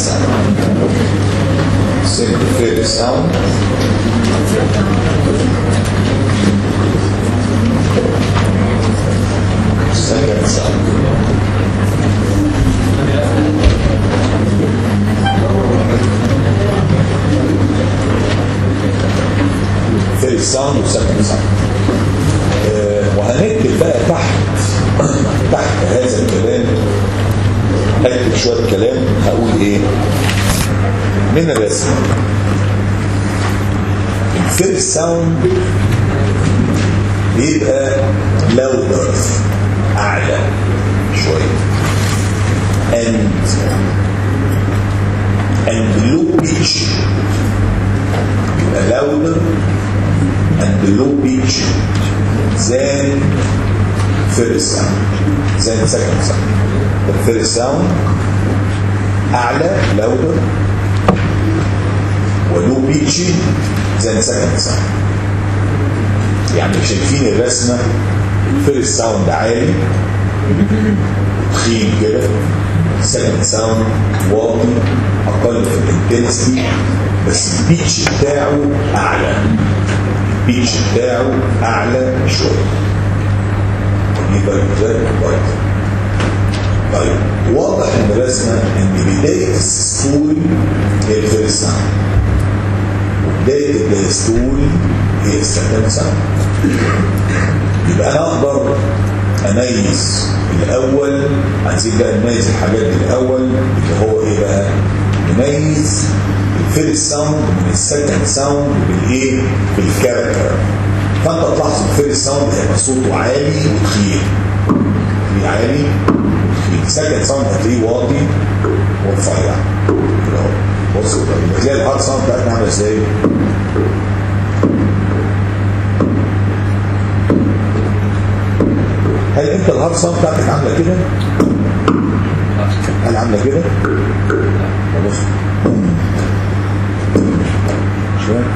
sound simple first sound second sound first sound وسكند ساوند وهنكتب بقى تحت تحت هذا الكلام هكتب شويه كلام هقول ايه من الرسم الفيرست ساوند بيبقى لاودر اعلى شويه and and low pitch يبقى louder and low pitch than first sound than second sound the first sound اعلى louder ولو بيتش than second sound يعني شايفين الرسمه الفيرست ساوند عالي تخين كده سكند ساوند واطي اقل في الانتنسيتي بس البيتش بتاعه اعلى البيتش بتاعه اعلى شويه يبقى ده كويس طيب واضح ان الرسمه ان بدايه السيستول هي الفيرست ساوند وبدايه الدايستول هي السكند ساوند يبقى انا اقدر اميز الاول عايزين بقى نميز الحاجات دي الاول اللي هو ايه بقى نميز الفيرست ساوند من السكند ساوند بالايه بالكاركتر فانت تلاحظ الفيرست ساوند هيبقى صوته عالي وتخين تلاقيه عالي وتخين السكند ساوند هتلاقيه واطي ورفيع كده اهو بص يبقى تلاقي الهارد ساوند بتاعتنا عامله ازاي هل انت الهارد ساوند بتاعتك عامله كده؟ هل عامله كده؟ بص شويه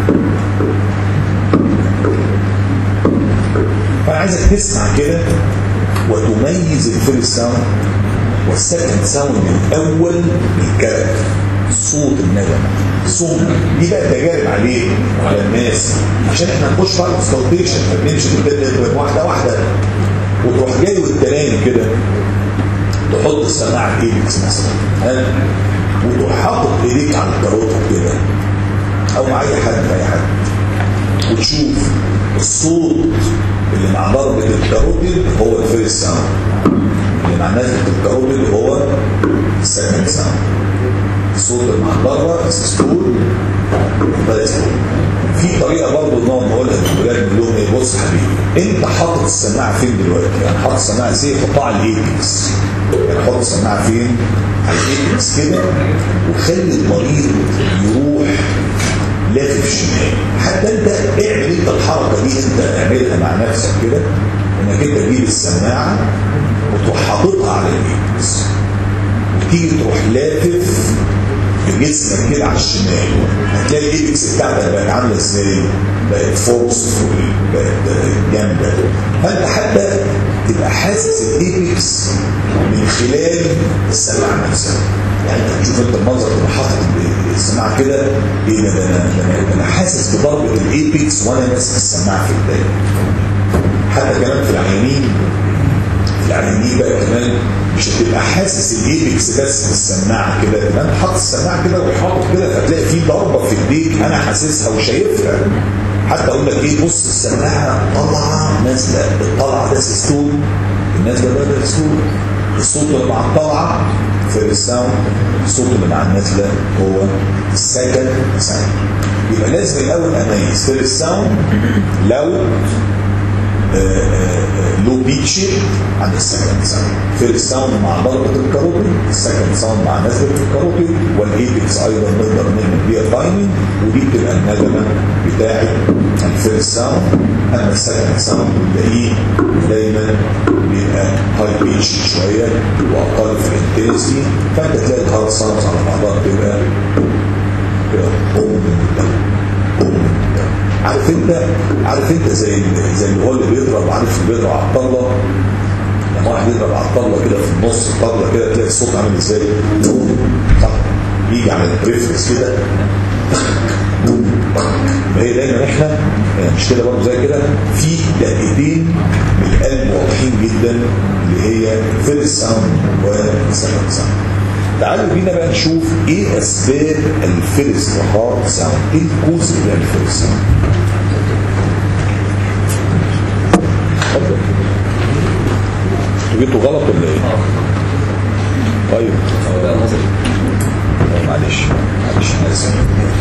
فانا عايزك تسمع كده وتميز الفيرست ساوند والسكند ساوند الاول بالكاركتر صوت النغمه صوت دي بقى تجارب عليه وعلى الناس عشان احنا نخش بقى الكونسلتيشن فبنمشي كده واحده واحده وتروح جاي والتاني كده تحط السماعه في ايدك مثلا ها وتروح حاطط ايديك على الكاروتة كده او مع اي حد اي حد وتشوف الصوت اللي مع ضربة الكاروتيد هو الفيرست ساوند اللي مع نزلة الكاروتيد هو السكند ساوند الصوت اللي مع الضربة السيستول والدايستول في طريقه برضه نقعد نقولها للولاد نقول لهم ايه بص حبيبي انت حاطط السماعه فين دلوقتي؟ يعني حاطط السماعه ازاي؟ حطها على الايبكس يعني حط السماعه فين؟ على الايبكس كده وخلي المريض يروح لافف شمال حتى انت اعمل انت الحركه دي انت اعملها مع نفسك كده انك انت تجيب السماعه وتروح حاططها على الايبكس وتيجي تروح لافف بجسمك كده على الشمال هتلاقي الايبكس بتاعتك بقت عامله ازاي؟ بقت فورسفول بقت جامده فانت حتى تبقى حاسس الايبكس من خلال السماعه نفسها يعني انت تشوف انت المنظر تبقى حاطط السماعه كده ايه ده انا ده انا حاسس بضربه الايبكس وانا ماسك السماعه في ايديا حتى كمان في العيانين في العيانين بقى كمان مش هتبقى حاسس الايبكس بس في السماعه كده تبقى انت حاطط السماعه كده وحاطط كده فتلاقي في ضربه في ايديك انا حاسسها وشايفها حتى اقول لك ايه بص السماعه طالعه نازله الطلعه ده سيستول النازله ده ده سيستول الصوت اللي مع الطلعه في الساوند الصوت اللي مع النازله هو السكند ساوند يبقى لازم الاول اميز في الساوند لو لو بيتش عن السكند ساوند في الساوند مع ضربة الكاروتيد السكند ساوند مع نزلة الكاروتيد والايبكس ايضا نقدر نعمل بيها تايمنج ودي بتبقى النغمة بتاعت الفيرست ساوند اما السكند ساوند بنلاقيه دايما بيبقى هاي بيتش شوية واقل في الانتنسي فانت تلاقي الهارد ساوندز على بعضها بتبقى كده بوم بوم عارف انت عارف انت زي زي اللي هو اللي بيضرب عارف اللي بيضرب على الطبله لما واحد يضرب على الطبله كده في النص الطبله كده تلاقي الصوت عامل ازاي صح يجي ريفلكس كده هي دايما احنا يعني مش كده برضه زي كده في دقيقتين من القلب واضحين جدا اللي هي فيرست ساوند وسكند ساوند تعالوا بينا بقى نشوف ايه اسباب الفيرست هارت ساوند ايه الكوز بتاع الفيرست ساوند اتفضل انتوا جبتوا غلط ولا ايه؟ طيب معلش معلش انا اسف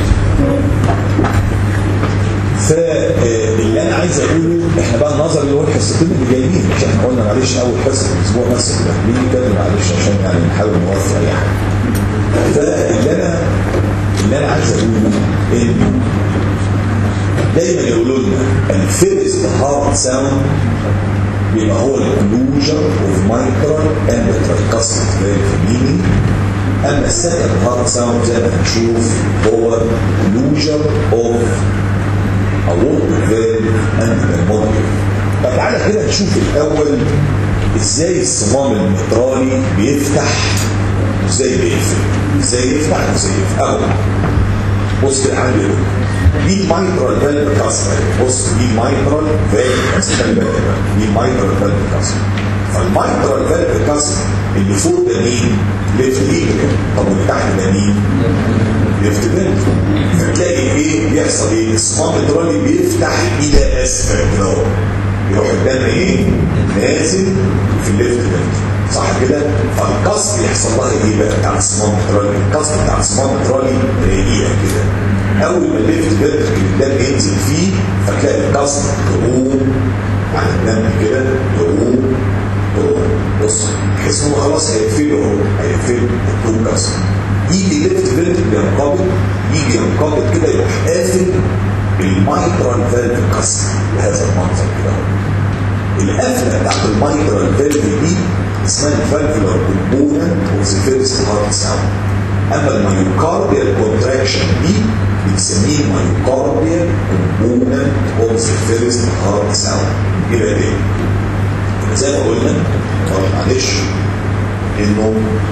فاللي انا عايز اقوله احنا بقى النظر اللي هو الحصتين اللي جايين مش احنا قلنا معلش اول حصه في الاسبوع بس ليه كده معلش عشان يعني نحاول نوفر اي حاجه فاللي انا اللي انا عايز اقوله ان دايما يقولوا لنا الفيرست هارت ساوند بيبقى هو الكلوجر اوف مايكرال اند تركسر فيري اما السكند هارت ساوند زي ما هنشوف هو كلوجر اوف اورتيك فالف اند بالمونري فتعالى كده نشوف الاول ازاي الصمام المترالي بيفتح وازاي بيقفل ازاي يفتح وازاي يقفل اهو بص كده عندي دي مايترال فالف كاسر بص دي مايترال فالف كاسر خلي بالك دي مايترال فالف كاسر فالمايترال فالف كاسر اللي فوق ده مين؟ ليفت ايدك طب اللي تحت ده مين؟ ليفت فالف فتلاقي ايه بيحصل ايه؟ الصمام الدرالي بيفتح الى اسفل كده يروح الدم ايه؟ نازل في الليفت فالف صح كده؟ فالكسر يحصل لها ايه بقى بتاع الصمام الدرالي؟ الكسر بتاع الصمام الدرالي رقيقه كده اول ما الليفت فالف الدم ينزل فيه فتلاقي الكسر تقوم على الدم كده تقوم بص تحس ان هو خلاص هيقفله اهو هيقفله الطوب كسر يجي ليفت فيلت ينقبض يجي ينقبض كده يروح قافل المايترال فالف كسر بهذا المنظر كده القفله بتاعت المايترال فالف دي اسمها الفالفولار كومبوننت اوف ذا فيرست هارت ساوند اما المايوكارديال كونتراكشن دي بنسميه مايوكارديال كومبوننت اوف ذا فيرست هارت ساوند يبقى ايه؟ زي ما قلنا طب معلش انه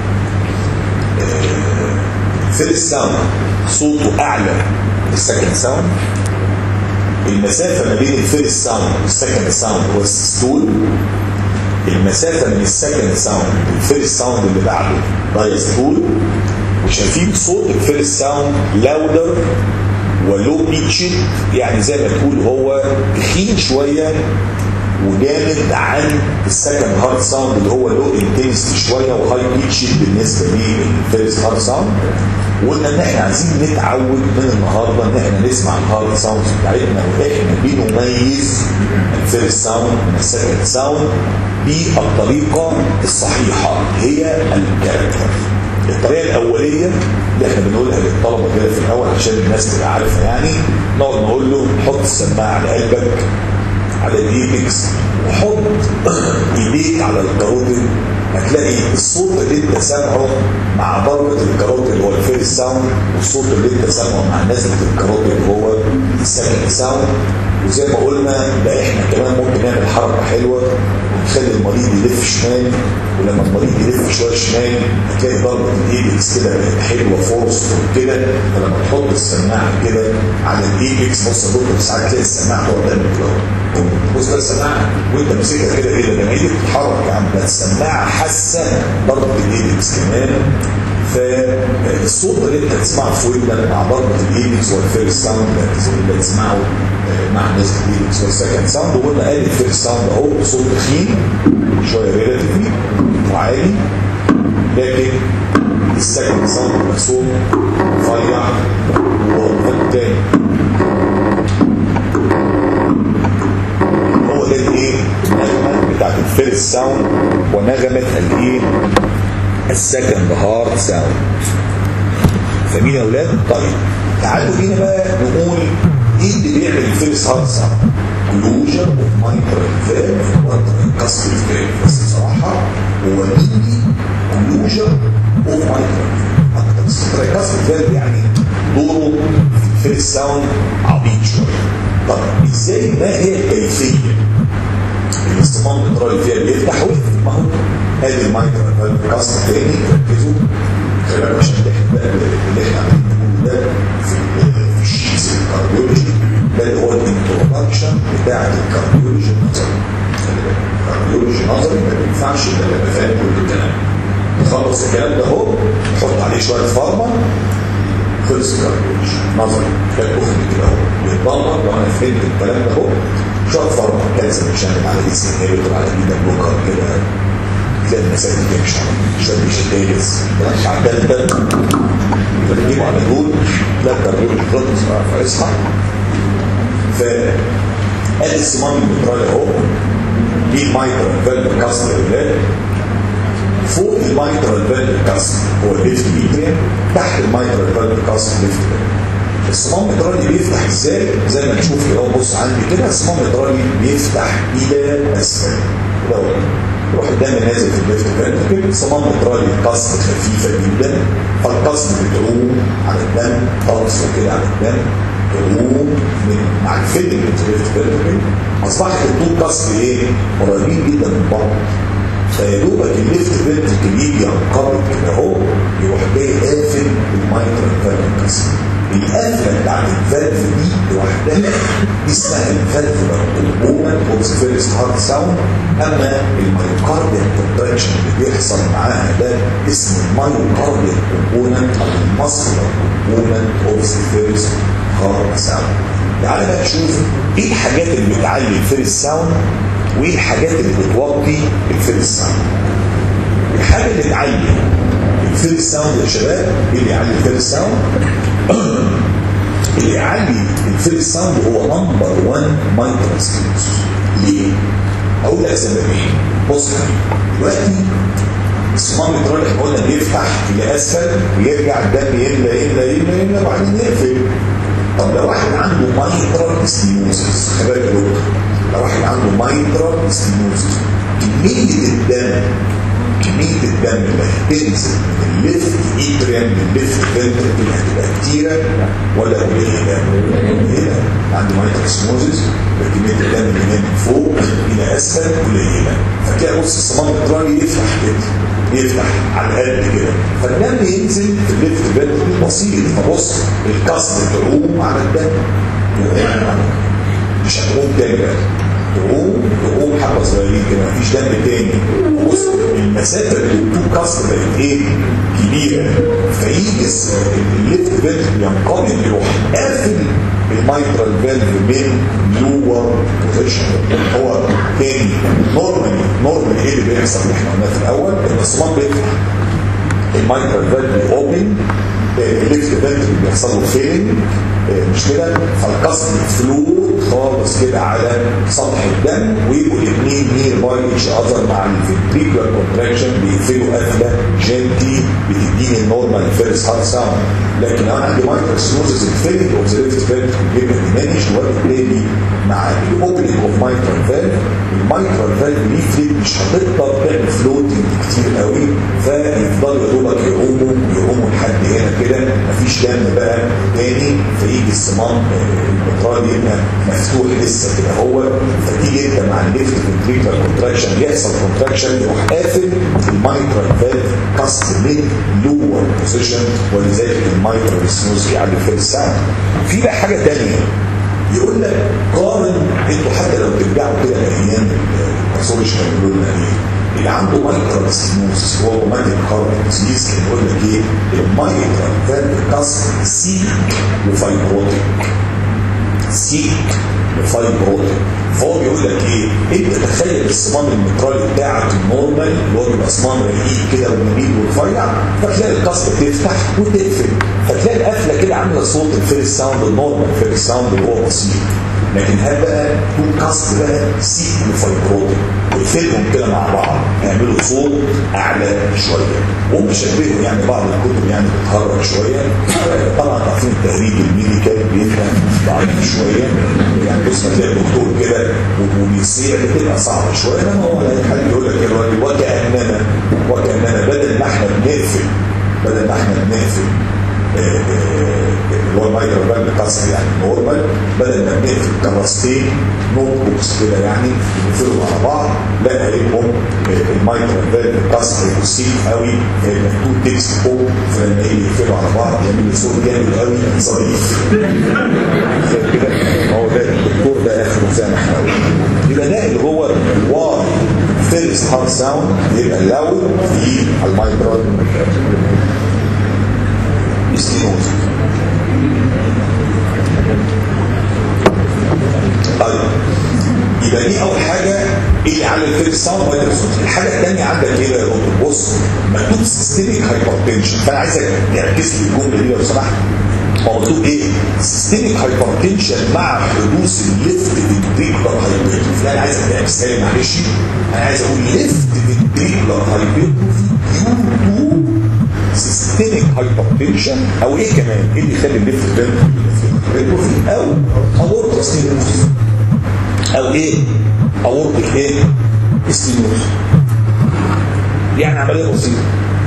فيرست ساوند صوته اعلى من السكند ساوند المسافه ما بين الفيرست ساوند والسكند ساوند هو السيستول المسافه من السكند ساوند والفيرست ساوند اللي بعده دايستول وشايفين صوت الفيرست ساوند لاودر ولو بيتشد يعني زي ما تقول هو تخين شويه وجامد عن السكند هارت ساوند اللي هو لو انتنستي شويه وهاي بيتشد بالنسبه للفيرست هارت ساوند وقلنا ان احنا عايزين نتعود من النهارده ان احنا نسمع الهارت ساوندز بتاعتنا واحنا بنميز الفيرست ساوند من السكند ساوند بالطريقه الصحيحه هي الكاركتر الطريقه الاوليه اللي احنا بنقولها للطلبه كده في الاول عشان الناس تبقى عارفه يعني نقعد نقول له حط السماعه على قلبك على الايبكس وحط ايديك على الكاروتيد هتلاقي الصوت اللي انت سامعه مع ضربة الكاروتيد اللي هو الفيرست ساوند والصوت اللي انت سامعه مع نزلة الكاروتيد اللي هو السكند ساوند وزي ما قلنا ده احنا كمان ممكن نعمل حركة حلوة ونخلي المريض يلف شمال ولما المريض يلف شوية شمال هتلاقي ضربة الايبكس كده بقت حلوة فورس كده فلما تحط السماعة كده على الايبكس بص يا دكتور ساعات تلاقي السماعة تقعد تعمل كده بص بقى السماعة وانت ماسكها كده ايه لما ايدك تتحرك يا عم ده السماعة حاسة ضربة الايبكس كمان فالصوت اللي انت تسمعه في ودنك مع ضربة الايبكس والفيرست ساوند اللي تسمعه مع نزل الايبكس والسكند ساوند وقلنا قال الفيرست ساوند اهو صوت تخين شوية ريلاتيفلي وعالي لكن السكند ساوند صوت رفيع وتاني هو ده الايه النغمه بتاعت الفيرست ساوند ونغمه الايه السكند هارت ساوند فاهمين يا اولاد طيب تعالوا بينا بقى نقول ايه اللي بيعمل الفيرست هارت ساوند كلوجر اوف مايكرال فالف كسر الفالف بس بصراحه هو ميني كلوجر اوف مايكرال اكتر كسر الفالف يعني دوره في الفيرست ساوند عبيط شويه طب ازاي ما هي الكيفيه الاصطمام الادراري فيها بيفتح ويقفل ما هو هذه المايكرو كاست تاني ركزوا خلال عشان نحن بقى اللي احنا عاملين تفهمش الا لما فاهم كل الكلام تخلص الكلام ده اهو تحط عليه شويه فارما خلص الكاربوج نظري كان اخرج كده اهو يتدمر لو انا فهمت الكلام ده اهو شويه فارما كالسيوم يشتغل على ايس انهبيتور على بيتا بلوكر كده تلاقي المسائل دي مش شويه مش دايس مش عدال ده فتجيبه على طول تلاقي الكاربوج خلص فاصحى ف ادي الصمام المترالي اهو دي المايترال فالف كاست الولاد فوق المايترال فالف كاست هو الليفت ميتريم تحت المايترال فالف كاست ليفت الصمام المترالي بيفتح ازاي زي ما نشوف كده اهو بص عندي كده الصمام المترالي بيفتح الى اسفل كده اهو يروح الدم نازل في الليفت فالف الصمام المترالي كاست خفيفه جدا فالكاست بتعوم على الدم خالص كده على الدم تقوم من مع الفيلم الليفت فالف اصبحت الطول كاست ايه؟ قريبين جدا من بعض فيا دوبك الليفت فيرتيكال يجي ينقبض كده اهو يروح جاي قافل المايترال فالف كاست القفله بتاعت الفالف دي لوحدها دي اسمها الفالف كومبوننت اوف ذا فيرست هارت ساوند اما المايوكارديال كونتراكشن اللي بيحصل معاها ده اسمه المايوكارديال كومبوننت او الماسكولار كومبوننت اوف ذا فيرست هارت ساوند تعالى بقى نشوف ايه الحاجات اللي بتعلي الفيرست ساوند وايه الحاجات اللي بتوطي الفيرست ساوند الحاجه اللي تعلي الفيرست ساوند يا شباب ايه اللي يعلي الفيرست ساوند اللي يعلي الفيرست ساوند هو نمبر 1 مايكرو سكيلز ليه؟ اقول لك سببين بص دلوقتي الصمام الدرالي احنا قلنا بيفتح الى اسفل ويرجع الدم يملى يملى يملى يملى وبعدين يقفل طب لو واحد عنده مايترال ستينوزس خلي بالك لو واحد عنده مايترال ستينوزس كميه الدم كميه الدم اللي هتنزل من الليفت ايتريم للليفت فنتركل هتبقى كتيره ولا قليله؟ قليله عنده مايترال ستينوزس كميه الدم اللي جاي من فوق الى اسفل قليله فتلاقي بص الصمام الدرالي يفتح كده يفتح على قد كده فالدم ينزل في الليفت فنتركل بسيط فبص الكسر تعوم على الدم مش هتقوم تاني بقى تقوم تقوم حبه صغيرين كده مفيش دم تاني بص المسافه اللي بتكون كسر بقت ايه؟ كبيره فيجي الليفت فالف ينقبض يروح قافل المايترال فالف من لور بوزيشن هو تاني نورمالي نورمالي ايه اللي بيحصل اللي احنا قلناه في الاول ان الصمام بيفتح المايترال فالف اوبن الليفت فالف بيحصل له فيلنج مش كده فالكسر فلوت خالص كده على سطح الدم ويبقوا الاثنين نير باي اتش اذر مع الفنتريكولار كونتراكشن بيقفلوا قفله جنتي بتديني النورمال فيرست هارت ساوند لكن لو انا عندي مايكروسنوزز الفيلنج اوف ذا ليفت فالف بيبقى ديمانش وبالتالي مع الاوبننج اوف مايترال فالف المايترال فالف ليفلت مش هتقدر تعمل فلوتنج كتير قوي فيفضلوا يا دوبك يقوموا يقوموا لحد هنا كده مفيش دم بقى تاني فيجي الصمام المترالي يبقى مفتوح لسه كده هو فتيجي انت مع الليفت فنتريكولار كونتراكشن يحصل كونتراكشن يروح قافل المايترال فالف كاست من لور بوزيشن ولذلك المايترال سنوز يعلي في الساعه في بقى حاجه ثانيه يقول لك قارن انتوا حتى لو ترجعوا كده لايام الباثولوجي كانوا بيقولوا لنا ايه اللي عنده مايترال ستينوزس هو روماتيك كاربون ديزيز كان يقول لك ايه المايترال فالف كاست سيك وفايبروتيك سيك وفايبروتيك فهو بيقول لك ايه انت تخيل الصمام المترالي بتاعك النورمال اللي هو بيبقى صمام رقيق كده وجميل ورفيع فتلاقي الكسر تفتح وتقفل فتلاقي القفله كده عامله صوت الفيرست ساوند النورمال الفيرست ساوند اللي هو بسيط لكن هل بقى تو كاست بقى سيك وفايبروتيك ويفيدهم كده مع بعض يعملوا صوت اعلى شويه وهم شبهوا يعني بعض الكتب يعني بتهرج شويه طبعا عارفين التهريج الميديكال بيبقى ضعيف شويه يعني بص تلاقي الدكتور كده وبيصيع بتبقى صعبه شويه انما هو حد يقول لك الراجل وكاننا وكاننا بدل ما احنا بنقفل بدل ما احنا بنقفل اللي هو المايكرو فالف كسر يعني نورمال بدل ما بنقفل كراستين نوت بوكس كده يعني بنقفلهم على بعض لا هيبقوا المايكرو فالف كسر بسيط قوي هيبقى تو تيكس فوق فلما يجي يقفلوا على بعض يعملوا صوت جامد قوي ظريف كده هو ده الدكتور ده اخره سامح قوي يبقى ده اللي هو الواي فيرست الفيرست هارت ساوند بيبقى لاود في المايكرو ستينوز طيب يبقى دي اول حاجه ايه اللي على الفيرست ساوند مايكروسوفت الحاجه الثانيه عندك ايه بقى يا دكتور بص مكتوب سيستميك هايبرتنشن فانا عايزك تعكس لي الجمله دي لو سمحت هو مكتوب ايه سيستميك هايبرتنشن مع حدوث الليفت فينتريكولار هايبرتنشن يعني عايزك تعكسها لي معلش انا عايز اقول ليفت فينتريكولار هايبرتنشن ديو تو سيستميك هايبرتنشن او ايه كمان ايه اللي يخلي الليفت فينتريكولار او اورتيك ستينوز او ايه اورتيك ايه ستينوز يعني عمليه بسيطه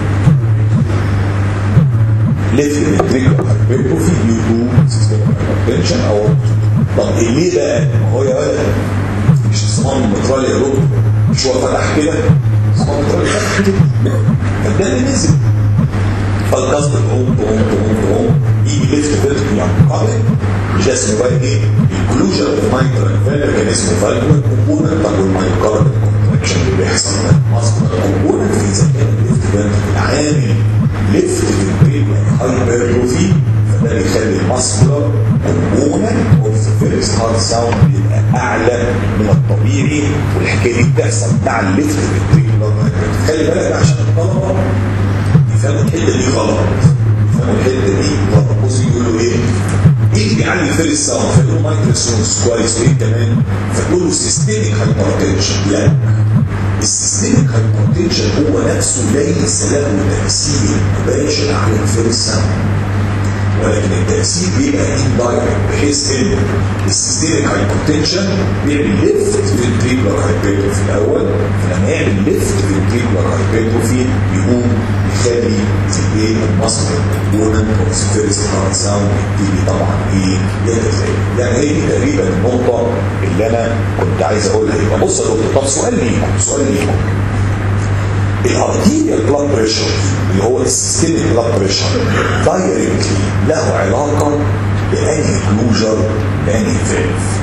ليفت فينتريكولار هايبرتروفي ديو تو سيستميك هايبرتنشن او طب إيه ليه بقى ما هو يا ولد مش الصمام المترالي يا دكتور مش هو فتح كده الصمام المترالي فتح كده فالدم نزل فالقصد تقوم تقوم تقوم تقوم يجي ليفت فيرتيكال يعني قابل مش اسمه بقى ايه الكلوجر اوف مايكرو فالر كان اسمه فالر كومبوننت طب والمايكارد كونتراكشن اللي بيحصل ده مصدر كومبوننت في اذا كان الليفت فيرتيكال عامل ليفت فيرتيكال هايبرتروفي فده بيخلي الماسكولار كومبوننت اوف ذا فيرست هارت ساوند يبقى اعلى من الطبيعي والحكايه دي بتحصل مع الليفت فيرتيكال خلي بالك عشان الطلبه يفهموا الحته دي غلط يفهموا الحته دي غلط بص يقولوا ايه ايه اللي بيعلي الفيرست ساوند فيقولوا مايكروسونس كويس وايه كمان فتقولوا سيستميك هايبرتنشن لا السيستميك هايبرتنشن هو نفسه ليس له تاثير مباشر على الفيرست ساوند ولكن التأثير بيبقى اندايركت بحيث ان السيستميك هايبوتنشن بيعمل ليفت فينتريكولار هايبرتروفي في الاول فلما يعمل ليفت فينتريكولار هايبرتروفي يقوم يخلي زي المصدر كومبوننت اوف فيرست هارت ساوند يبتدي طبعا ايه يتزايد يعني هي دي تقريبا النقطه اللي انا كنت عايز اقولها يبقى بص يا دكتور طب سؤال ليكم سؤال ليكم الارتيريال بلاد بريشر اللي هو السيستميك بلاد بريشر دايركتلي له علاقه بانهي كلوجر بانهي فيلف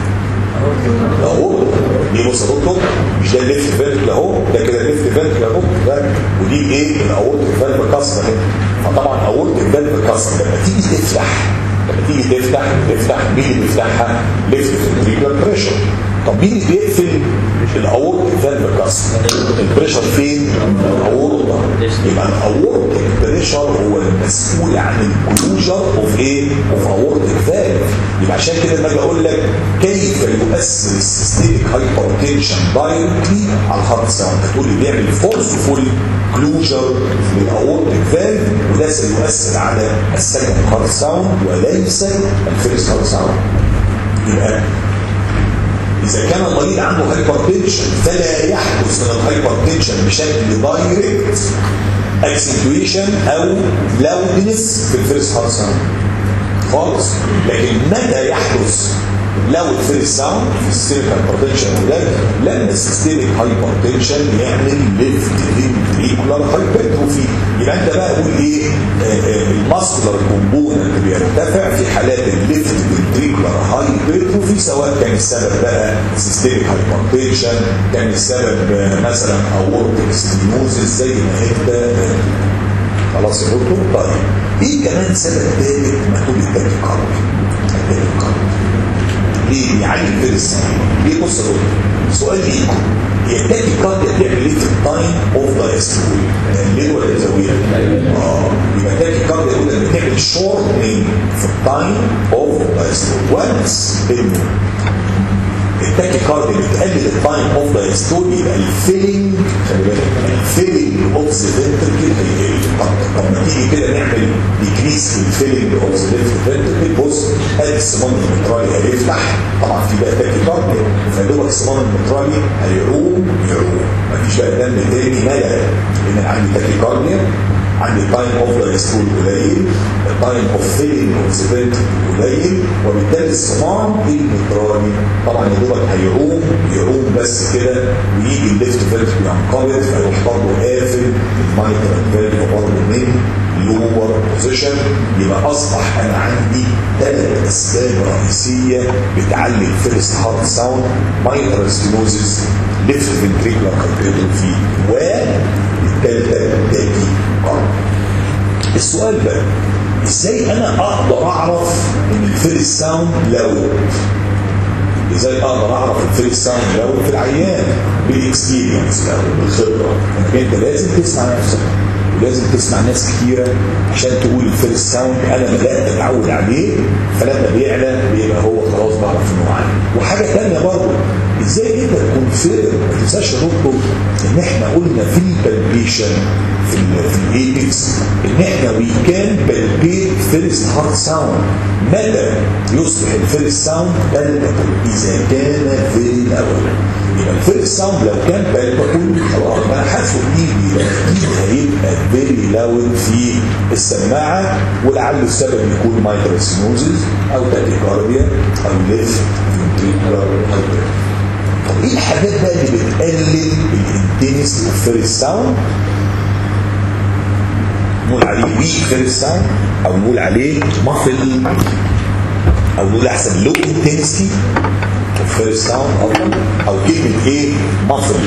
اهو دي بص يا دكتور مش ده الليفت فيرتيكال اهو ده كده الليفت فيرتيكال اهو ده ودي ايه الاورتيك فالف كسر اهي فطبعا اورتيك فالف كسر لما تيجي تفتح لما تيجي تفتح تفتح مين اللي بيفتحها ليفت فيرتيكال بريشر طب مين اللي بيقفل الاورتيك فالف كسر البريشر فين الاورتا يبقى الاورتيك بريشر هو المسؤول عن الكلوجر اوف ايه اوف اورتيك فالف يبقى عشان كده لما اجي اقول لك كيف يؤثر السيستميك هايبرتنشن دايركتلي على الهارت ساوند هتقول لي بيعمل فورسفول كلوجر للاورتيك فالف وده سيؤثر على السكند هارت ساوند وليس الفيرست هارت ساوند يبقى إذا كان المريض عنده هايبرتنشن فلا يحدث من الهايبرتنشن بشكل دايركت اكسنتويشن او لاودنس في الفيرست هارت ساوند خالص لكن متى يحدث لو الفيرست ساوند في السيستميك هايبرتنشن وده لما السيستميك هايبرتنشن يعمل ليفت فينتريكولار هايبرتروفي يبقى انت بقى قول ايه الماسكولار كومبوننت بيرتفع في حالات الليفت فينتريكولار هايبرتروفي سواء كان السبب بقى سيستميك هايبرتنشن كان السبب مثلا اورتيك ستينوزس زي ما انت خلاص يا دكتور طيب ايه كمان سبب ثالث مكتوب التاكيكارديا التاكيكارديا ليه بيعلي الفيرس ليه بص يا دكتور سؤال ليكم هي التاكيكارديا بتعمل ايه في التايم اوف دايستول ليه ولا تزوير اه يبقى التاكيكارديا يقول لك بتعمل شورتنج في التايم اوف دايستول وانس انه التاكيكارديا بتقلل التايم اوف دايستول يبقى الفيلينج خلي بالك الفيلينج اوف ذا فنتركل هيقل طب طب ما تيجي كده نعمل ديكريس في الفيلينج اوف ذا فنتركل بص ادي الصمام المترالي هيفتح طبعا في بقى تاكيكارديا فدوبك الصمام المترالي هيعوم يعوم مفيش بقى دم تاني ملل لان عندي تاكيكارديا عندي تايم اوف دايستول قليل التايم اوف فيلينج اوف ذا فنتركل قليل وبالتالي الصمام المترالي طبعا يا دوبك هيعوم يعوم بس كده ويجي الليفت فيلف ينقبض فيروح برضه قافل المايكرو فيلف برضه من اللور بوزيشن يبقى اصبح انا عندي ثلاث اسباب رئيسيه بتعلي الفيرست هارت ساوند مايترال ستينوزيس ليفت فنتريكولار هايبرتروفي والثالثه تاكي كارد السؤال بقى ازاي انا اقدر اعرف ان الفيرست ساوند لاود ازاي اقدر اعرف الفيرست ساوند لاود في العيان بالاكسبيرينس بالخبره انك انت لازم تسمع نفسك ولازم تسمع ناس كتيرة عشان تقول الفيرست ساوند انا بدات اتعود عليه فلما بيعلى بيبقى هو خلاص بعرف انه عالي وحاجه ثانيه برضه ازاي انت تكون فير ما تنساش يا دكتور ان احنا قلنا في البلبيشن في ال في الايبكس ان احنا وي كان بالبيت فيرست هارت ساوند متى يصبح الفيرست ساوند بالبكل اذا كان في الاول يبقى الفيرست ساوند لو كان بالبكل خلاص انا حاسه بايدي اكيد هيبقى فيري لاود في السماعه ولعل السبب يكون مايترال سينوزيس او تاكيكارديا او ليفت فنتريكولار هايبر طب ايه الحاجات بقى اللي بتقلل الانتنسي اوف فيرست ساوند نقول عليه ويك فيرست ساوند او نقول عليه مافل او نقول احسن لو انتنسي اوف فيرست ساوند افضل او كلمه ايه مافل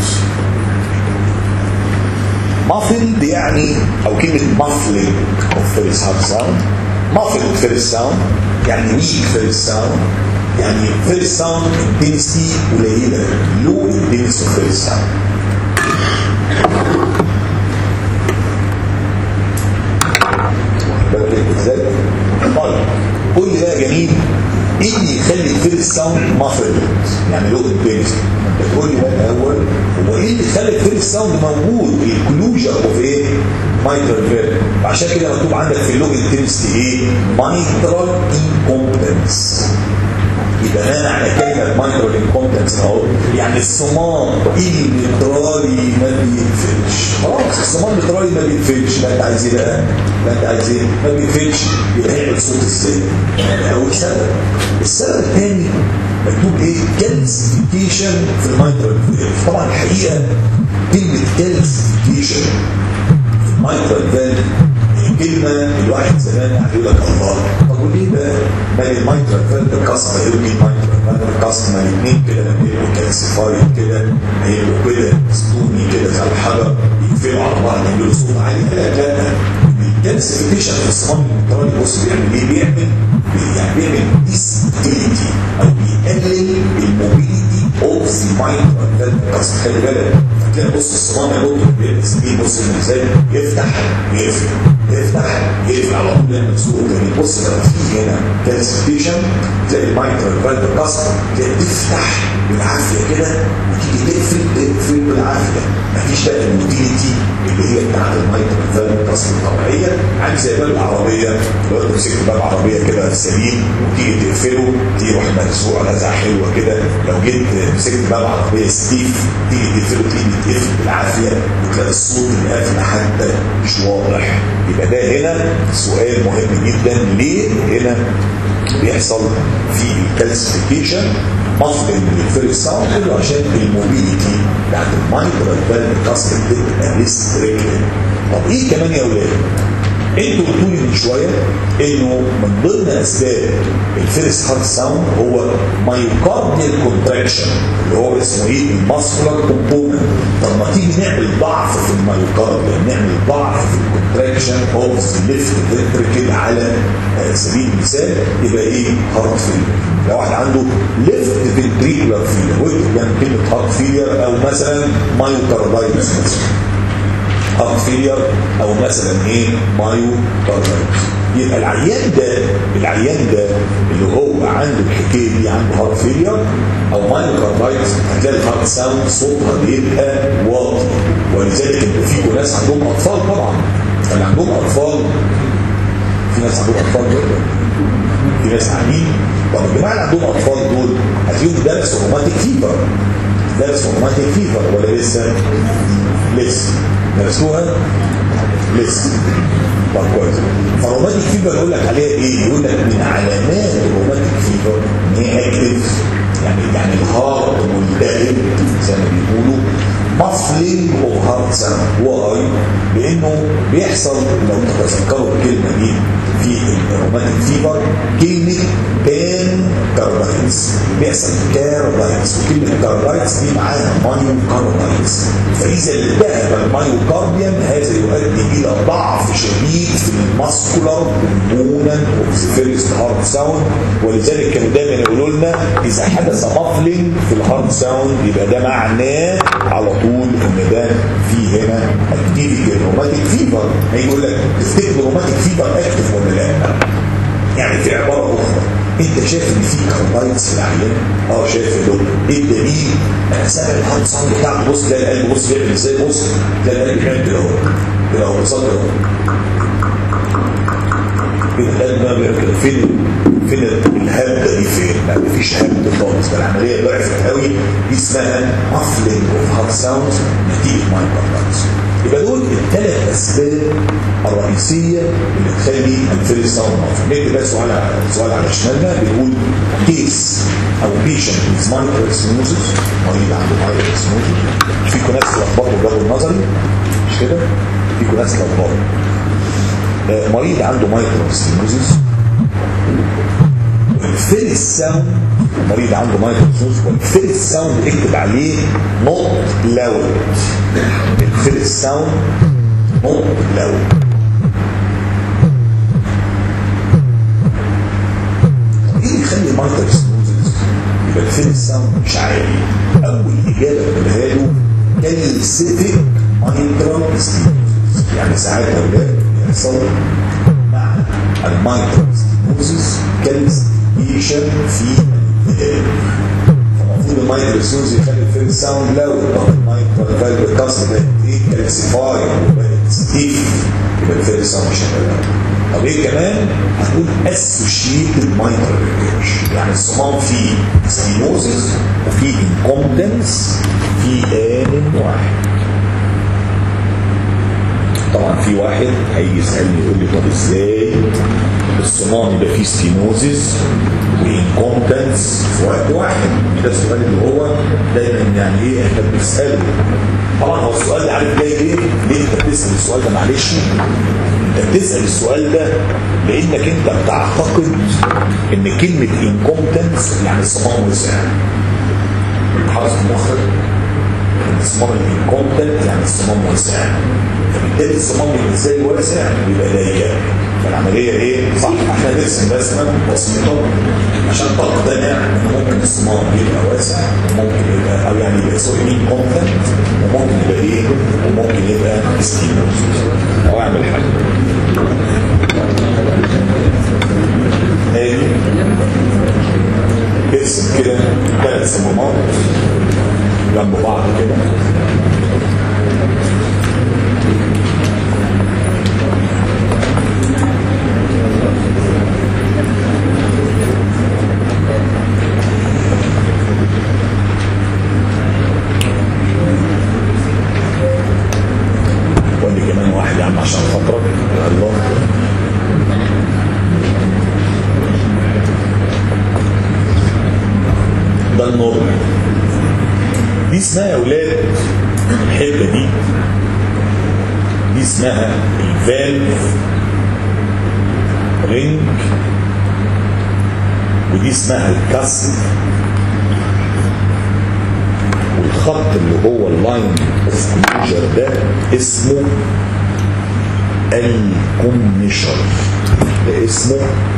مافل دي يعني او كلمه مافلنج اوف فيرست هارت ساوند مافل فيرست ساوند يعني ويك فيرست ساوند يعني فيرست ساوند انتنسي قليله لو انتنسي اوف فيرست ساوند ازاي؟ طيب قول لي بقى جميل ايه اللي يخلي الفيرست ساوند مافل يعني لو انتنسي انت تقول لي بقى الاول هو ايه اللي يخلي الفيرست ساوند موجود الكلوجر اوف ايه مايترال فيرب عشان كده مكتوب عندك في اللوج انتنسي ايه مايترال انكومبتنس يبقى انا على كلمه مايكرو انكومبتنس اهو يعني الصمام المترالي ما بيقفلش خلاص الصمام المترالي ما بيقفلش لا انت عايز ايه بقى؟ لا انت عايز ايه؟ ما بيقفلش يبقى هيعمل صوت ازاي؟ ده اول سبب السبب الثاني مكتوب ايه؟ كالسيفيكيشن في المايكرو طبعا الحقيقه كلمه كالسيفيكيشن في المايكرو فالف كلمة الواحد زمان قاعد يقول لك الله طب وليه بقى مال المايترال فالف كاست يقول لي المايترال فالف كاست ما الاثنين كده لما يبقوا كالسيفاي كده هيبقوا كده ستوني كده زي الحجر يقفلوا على بعض يعملوا صوت عالي لا لا الكالسيفيكيشن في الصمام المترالي بص بيعمل ايه؟ بيعمل يعني بيعمل ديستيليتي او بيقلل الموبيليتي اوف ذا مايترال فالف كاست خلي بالك فتلاقي بص الصمام يا دكتور بيعمل بص ازاي يفتح يقفل يفتح يقفل على طول يعمل صوت جميل بص لما في هنا كالسيفيكيشن تلاقي المايترال فالف كاست تلاقي تفتح بالعافيه كده وتيجي تقفل تقفل بالعافيه مفيش بقى الموتيليتي اللي هي بتاعت المايترال فالف كاست الطبيعيه عامل زي باب العربيه لو انت مسكت باب عربيه كده سليم وتيجي تقفله تروح مرزوع رزعه حلوه كده لو جيت مسكت باب عربيه ستيف تيجي تقفله تيجي تقفل بالعافيه وتلاقي الصوت اللي قافل حتى مش واضح يبقى ده هنا سؤال مهم جدا ليه هنا بيحصل في الكالسيفيكيشن مفضل من الفيرست ساوند كله عشان الموبيليتي بتاعت المايكرو فالف كاست بتبقى ريستريكتد طب ايه كمان يا اولاد؟ انتوا قلتوا لي من شويه انه من ضمن اسباب الفيرست هارت ساوند هو مايوكارديال كونتراكشن اللي هو اسمه ايه الماسكولار كومبوننت طب ما تيجي نعمل ضعف في المايوكارديال نعمل ضعف في الكونتراكشن اوف ليفت فنتريكل على سبيل المثال يبقى ايه هارت فيلر لو واحد عنده ليفت فنتريكولار فيلر واكتب يعني كلمه هارت فيلر او مثلا مايوكاردايتس مثلا هارت فيلير او مثلا ايه مايو كاردايتس يبقى العيان ده العيان ده اللي هو عنده الحكايه دي عنده هارت فيلير او مايو كاردايتس هتلاقي الهارت ساوند صوتها بيبقى واطي ولذلك انتوا فيكم ناس عندهم اطفال طبعا اللي عندهم اطفال في ناس عندهم اطفال جدا في ناس قاعدين طب الجماعه اللي عندهم اطفال دول هتلاقيهم درسوا روماتيك فيفر درسوا روماتيك فيفر ولا لسه؟ لسه درسوها لسه طب كويس فالروماتيك فيفر يقول لك عليها ايه؟ يقول لك من علامات الروماتيك فيفر ان هي اكتف يعني يعني الهارت ملتهب زي ما بيقولوا مافلينج اوف هارت ساوند واي لانه بيحصل لو تتذكروا الكلمه دي في الروماتيك فيبر كلمه بان كاربايتس بيحصل كاربايتس وكلمه كاربايتس دي معاها مايو كاربايتس فاذا التهب المايوكارديوم هذا يؤدي الى ضعف شديد في الماسكولار كومبوننت اوف ذا فيرست هارت ساوند ولذلك كانوا دايما يقولوا لنا اذا حدث مافلينج في الهارت ساوند يبقى ده معناه على طول ان ده في هنا اكتيفيتي الروماتيك فيبر هيقول لك تفتكر الروماتيك فيبر اكتف ولا لا؟ يعني في عباره اخرى انت شايف ان في كاربايتس في العيان؟ اه شايف يا دكتور ايه الدليل؟ انا سامع الهارت ساوند بتاعته بص تلاقي القلب بص بيعمل ازاي بص تلاقي القلب بيعمل كده اهو كده اهو بيصلي اهو كده القلب بقى بيعمل كده فين فين الهبده دي فين؟ لا مفيش هبده خالص ده العمليه ضعفت قوي دي اسمها مافلينج اوف هارت ساوند نتيجه مايكروبايتس يبقى دول الثلاث اسباب الرئيسيه اللي تخلي الفيري ساوند مافلينج نكتب بقى سؤال على سؤال على شمالنا بنقول كيس او بيشنت with mitral stenosis مريض عنده mitral stenosis فيكم ناس لخبطوا جابوا النظري مش كده؟ فيكم ناس لخبطوا آه، مريض عنده mitral stenosis والفيرست ساوند مريض عنده مايكروسوس والفيرست ساوند اكتب عليه نوت لاود الفيرست ساوند نوت لاود ايه اللي يخلي مايكروسوس يبقى الفيرست ساوند مش عالي اول اجابه بقولها له كالسيتيك مايكروسوس يعني ساعات اولاد بيحصل مع المايكروسوس كالسيشن في الكتاب فالمفروض المايكروسوس يخلي الفيرست ساوند لو المايكرو فالف الكسر ده ايه كالسيفاي وبقت ستيف يبقى الفيرست ساوند مش هيبقى طب ايه كمان هتقول اسوشيتد مايكرو يعني الصمام فيه ستينوزس وفي انكومبتنس في آن واحد طبعا في واحد هيجي يسالني يقول لي طب ازاي الصمام يبقى فيه ستينوزز وانكومبتنس في وقت واحد ده السؤال اللي هو دايما يعني ايه احنا بنساله طبعا هو السؤال ده عارف جاي ليه؟ ليه انت بتسال السؤال ده معلش انت بتسال السؤال ده لانك انت بتعتقد ان كلمه انكومبتنس يعني الصمام وسع حرص مخك الصمام الانكومبتنت يعني الصمام واسع فبالتالي الصمام اللي ازاي واسع بيبقى ضيق فالعمليه ايه؟ صح احنا نرسم رسمه بسيطه عشان تقتنع ان ممكن الصمام يبقى واسع وممكن يبقى او يعني يبقى سوري انكومبتنت وممكن يبقى ايه؟ وممكن يبقى ستيموس او اعمل حاجه ادي ارسم كده ثلاث صمامات جنب بعض كده قول لي كمان واحد يا عم عشان خاطرك يا الله ده النورمال دي اسمها يا اولاد الحته دي دي اسمها الفالف رينج ودي اسمها الكسر والخط اللي هو اللاين اوف كلوجر ده اسمه الكوميشر ده اسمه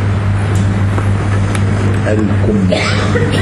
الكوميشر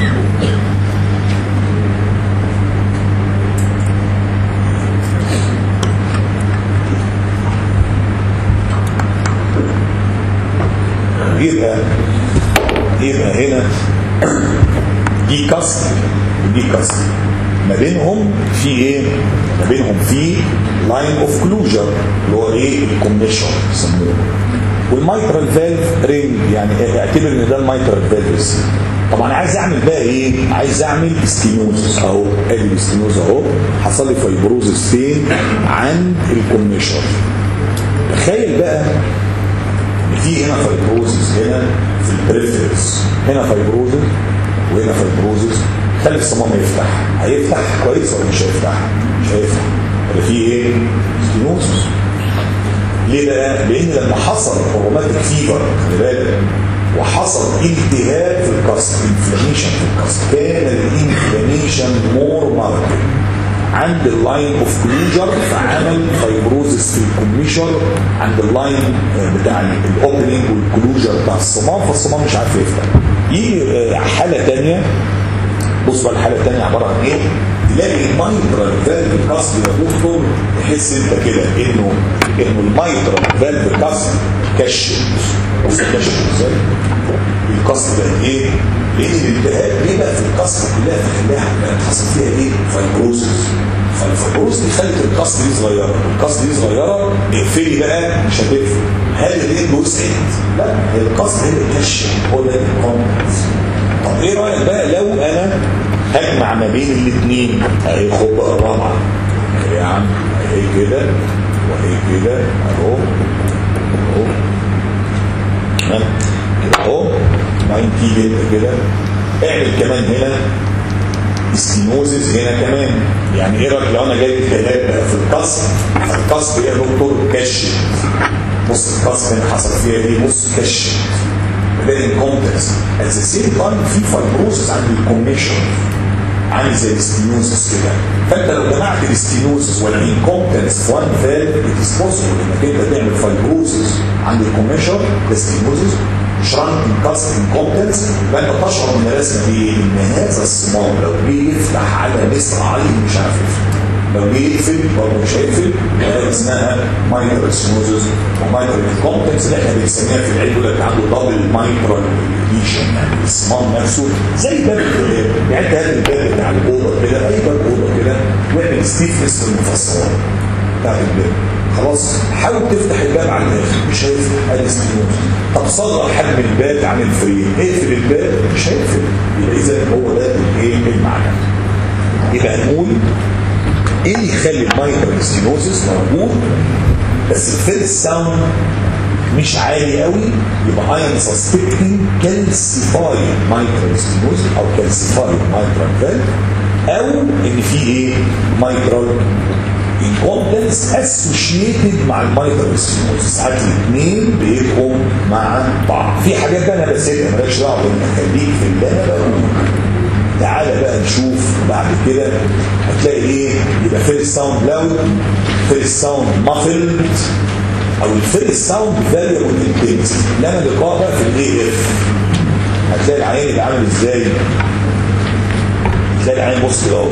يبقى يبقى هنا دي كسر ودي كسر ما بينهم في ايه؟ ما بينهم في لاين اوف كلوجر اللي هو ايه؟ الكوميشن يسموه والمايترال فالف رينج يعني اعتبر ان ده المايترال فالف طبعا عايز اعمل بقى ايه؟ عايز اعمل ستينوز اهو ادي الستينوز اهو حصل لي فايبروزس فين؟ عند الكوميشن تخيل بقى في هنا فايبروزس هنا في البريفرنس هنا فايبروزس وهنا فايبروزس خلي الصمام يفتح هيفتح كويس ولا مش هيفتح مش هيفتح يبقى فيه ايه؟ ستينوزس ليه بقى؟ لان لما حصل روماتيك فيفر خلي بالك وحصل التهاب في الكسر انفلاميشن في الكسر كان الانفلاميشن مور ماركت عند اللاين اوف كلوجر فعمل فايبروزس في الكوميشر عند اللاين بتاع الاوبننج والكلوجر بتاع الصمام فالصمام مش عارف يفتح يجي حاله ثانيه بص بقى الحاله الثانيه عباره عن ايه؟ تلاقي المايترال فالف كسر يا دكتور تحس انت كده انه انه المايترال فالف كسر كشف بص كشف ازاي؟ الكسر ده ايه؟ لان الالتهاب ليه بقى في الكسر كلها في كانت حصل فيها ايه؟ فايبروسس فالفايبروس دي خلت الكسر دي صغيره الكسر دي صغيره اقفلي بقى مش هتقفل هل الرجل وسعت؟ لا هي الكسر هي اللي كشف هو ده الكومبلكس طب ايه رايك بقى لو انا هجمع ما بين الاثنين اهي خد بقى الرابعه اهي يا عم اهي كده واهي كده اهو اهو ها كده اهو بعدين تيجي انت كده اعمل كمان هنا ستينوزز هنا كمان يعني ايه رايك لو انا جاي التهاب بقى في القصر فالقصر يا دكتور كشف بص القصر هنا حصل فيها ايه بص كشف ده انكومبتنس ات ذا سيم تايم في فايبروسس عند الكوميشن عامل زي الستينوزس كده فانت لو جمعت الستينوزس والانكومبتنس في وان فال ات از بوسيبل انك انت تعمل فايبروسس عند الكوميشن الستينوزس شرانك كاست انكومبتنس يبقى انت تشعر من الرسمه دي ان هذا الصمام لو جه يفتح على مصراعي مش عارف يفتح لو جه يقفل برضه مش هيقفل هذا اسمها مايترال سموزز ومايترال انكومبتنس اللي احنا بنسميها في العلم يقول لك عنده دبل مايترال ليشن يعني الصمام نفسه زي باب الكتاب يعني انت هات الباب بتاع الاوضه كده اي باب اوضه كده واعمل ستيفنس في المفصلات بتاعت الباب خلاص حاول تفتح الباب على الاخر مش هيفتح ادي ستينوز طب صغر حجم الباب عن الفريم اقفل الباب مش هيقفل يبقى اذا هو ده الايه المعنى يبقى نقول ايه اللي يخلي المايكرو ستينوزس موجود بس الفيرست ساوند مش عالي قوي يبقى اي ام سسبكتنج كالسيفاي مايكرو ستينوزس او كالسيفاي مايكرو فالف او ان في ايه مايكرو incompetence associated مع المايكروسينوز ساعات الاثنين بيبقوا مع بعض في حاجات بقى انا بسيبها مالكش دعوه خليك في اللي انا بقوله تعالى بقى نشوف بعد كده هتلاقي ايه يبقى فيرست ساوند لاود فيرست ساوند مافلد او الفيرست ساوند فاريبل انتنسيتي لما اللقاء بقى في الاي اف هتلاقي العين اللي عامل ازاي هتلاقي العين بص كده اهو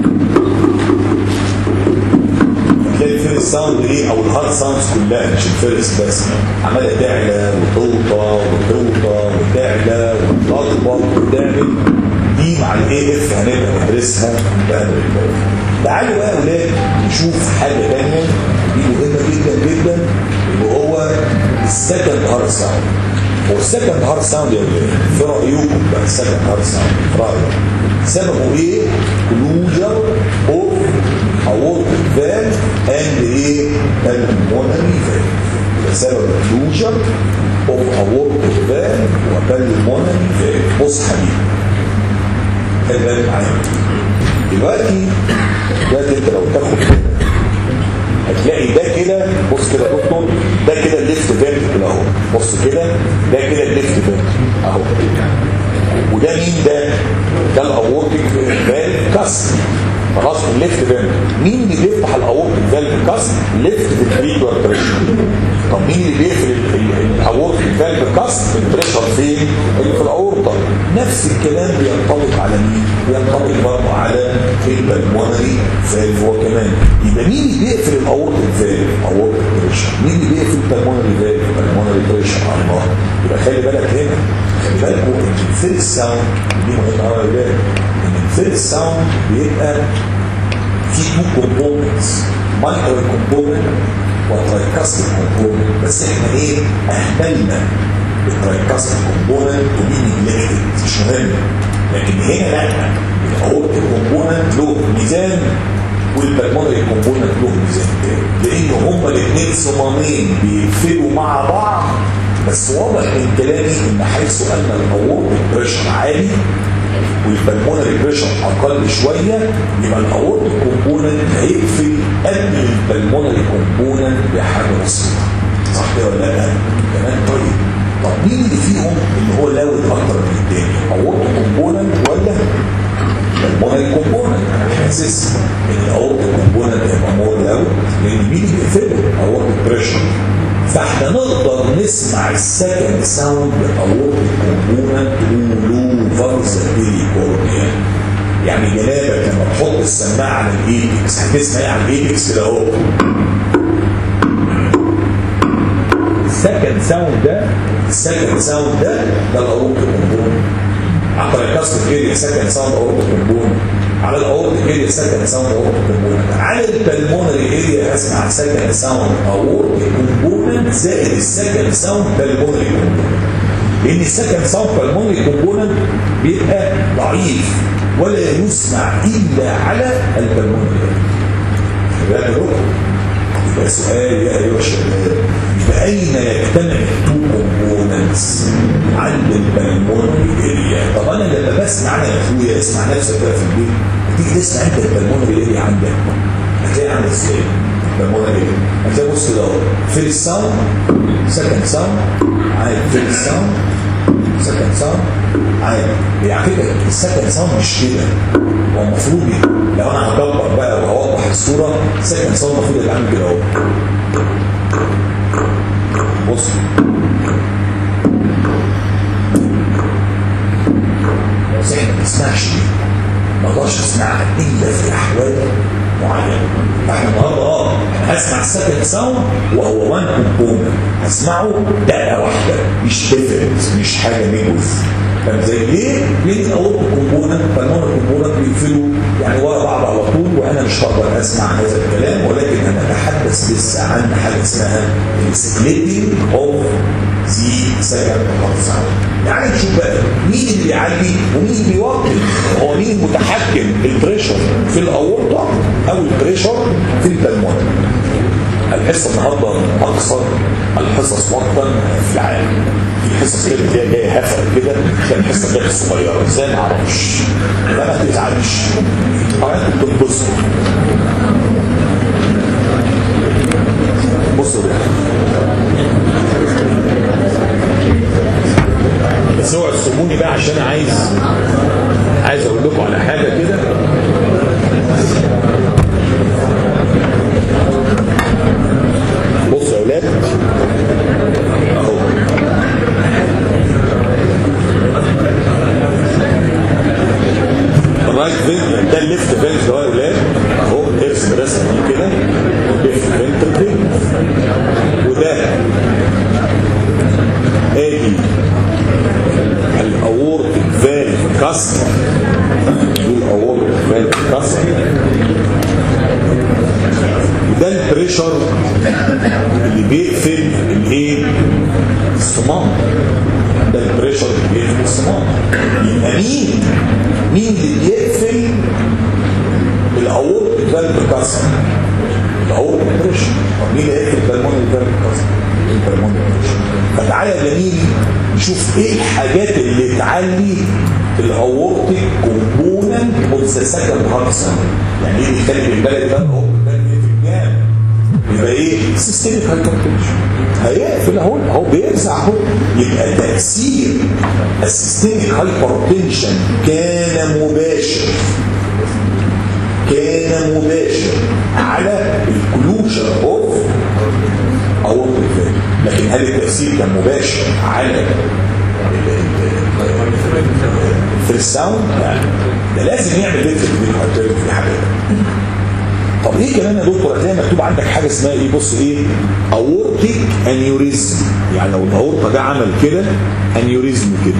تلاقي الفيرست ساوند ايه او الهارد ساوندز كلها مش الفيرست بس عماله تعلى وتوطى وتوطى وتعلى وتطبق وتعمل دي مع الاي اف هنبقى ندرسها بقى تعالوا بقى يا اولاد نشوف حاجه ثانيه دي مهمه جدا جدا اللي هو السكند هارد ساوند هو السكند هارد ساوند يا اولاد في رايكم بقى السكند هارد ساوند في رايك سببه ايه؟ كلوجر اوف aortic valve and ايه pulmonary valve سبب closure of aortic valve وpulmonary valve بص حبيبي خلي بالك معايا دلوقتي دلوقتي انت لو تاخد هتلاقي ده كده بص كده يا دكتور ده كده الليفت فيرتيكال اهو بص كده ده كده الليفت فيرتيكال اهو وده مين ده؟ ده الاورتيك فالف كسر خلاص الليفت فالف مين اللي بيفتح الاورتيك فالف كسر؟ ليفت فيتريكولار بريشر طب مين اللي بيقفل الاورتيك فالف كسر؟ البريشر فين؟ اللي في الاورطه نفس الكلام بينطبق على مين؟ بينطبق برضه على البلمونري فالف هو كمان يبقى مين اللي بيقفل الاورتيك فالف؟ اورتيك بريشر مين اللي بيقفل البلمونري فالف؟ البلمونري بريشر الله يبقى خلي بالك هنا خلي بالكم ان الفيرست ساوند دي مهمه قوي يا ولاد ان الفيرست ساوند بيبقى في تو كومبوننتس مايكرو كومبوننت وترايكاستيك كومبوننت بس احنا ايه اهملنا الترايكاستيك كومبوننت ودي نجلكتد مش مهم لكن هنا لا الاورتيك كومبوننت له ميزان والبلمونري كومبوننت له ميزان لان هما الاثنين صمامين بيقفلوا مع بعض بس واضح من كلامي ان حيث ان الاورتيك بريشر عالي والبلمونري بريشر اقل شويه يبقى الاورتيك كومبوننت هيقفل قبل البلمونري كومبوننت بحاجه بسيطه صح كده ولا لا؟ تمام طيب طب مين اللي فيهم اللي هو لاود اكتر من التاني؟ اورتيك كومبوننت ولا البلمونري كومبوننت؟ انا حاسس ان الاورتيك كومبوننت هيبقى مور لاود لان مين اللي بيقفله؟ اورتيك بريشر فاحنا نقدر نسمع السكند ساوند اورتيك كومبوننت ولو فارزابيلي كورنيا يعني جنابك لما تحط السماعه على الايبكس هتسمع ايه على الايبكس كده اهو السكند ساوند ده السكند ساوند ده ده الاورتيك كومبوننت على الكاست اريا سكند ساوند اورتيك كومبوننت على الاورتيك اريا سكند ساوند اورتيك كومبوننت على البلمونري اريا اسمع سكند ساوند اورتيك كومبوننت زائد السكند ساوند بالمونري كومبوننت لان السكند ساوند بالمونري كومبوننت بيبقى ضعيف ولا يسمع الا على البلمونري اريا يبقى سؤال يا ايها الشباب يبقى اين يجتمع التو كومبوننتس عند البلمونري اريا طب انا لما بسمع انا يا اخويا اسمع نفسك بقى في البيت تيجي تسمع انت البلمونري اريا عندك هتلاقي عامل ازاي البلمونري اريا هتلاقي بص كده فيرست ساوند سكند ساوند عادي فيرست ساوند سكند ساوند عادي هي على فكره السكند ساوند مش كده هو المفروض لو انا هكبر بقى وهوضح الصوره سكند ساوند المفروض يبقى عامل كده اهو بص بس احنا ما بنسمعش دي ما اقدرش اسمعها الا في احوال معينه فاحنا النهارده اه هسمع السكند ساوند وهو وان كومبوننت هسمعه دقه واحده مش ديفرنس مش حاجه نيجوز فاهم زي ليه؟ ليه الاول كومبوننت فالمونر كومبوننت بيقفلوا يعني ورا بعض على طول وانا مش هقدر اسمع هذا الكلام ولكن انا اتحدث لسه عن حاجه اسمها السبليتنج اوف ذا سكند ساوند يعني نشوف بقى مين اللي بيعلي ومين اللي بيوطي هو مين المتحكم البريشر في الاورطه او البريشر في البلمونر الحصه النهارده من اكثر الحصص وقتا في العالم في حصص كده اللي هي جايه هفر كده كان الحصه كانت صغيره ازاي ما اعرفش لا ما تزعلش اه انتوا بتنبسطوا بصوا ده بس اوعوا تسيبوني بقى عشان عايز عايز اقول لكم على حاجه كده بصوا يا اولاد اهو الرايت فين ده الليفت فين ده يا اولاد اهو ارسم رسمه دي كده الليفت فين وده ادي الاورتيك فالف كسر دي الاورتيك فالف كسر وده البريشر اللي بيقفل الايه الصمام ده البريشر اللي بيقفل الصمام يبقى مين مين اللي بيقفل الاورتيك فالف كسر الاورتيك بريشر طب مين اللي هيقفل البلمونري فالف كسر البلمونري بريشر فتعالى يا جميل نشوف ايه الحاجات اللي تعلي الاورتيك كومبوننت اوف ذا سكند هارت يعني ايه بيخلي البلد ده اهو يبقى ايه سيستميك هايبرتنشن هيقفل اهو اهو بيرزع اهو يبقى تاثير السيستميك هايبرتنشن كان مباشر كان مباشر على الكلوجر اوف اورتيك لكن هل التاثير كان مباشر على في الساوند لا ده لازم يعمل ليفت بين في حاجه طب ايه كمان يا دكتور هتلاقي مكتوب عندك حاجه اسمها ايه بص ايه اورتيك انيوريزم يعني لو الاورطه ده عمل كده انيوريزم كده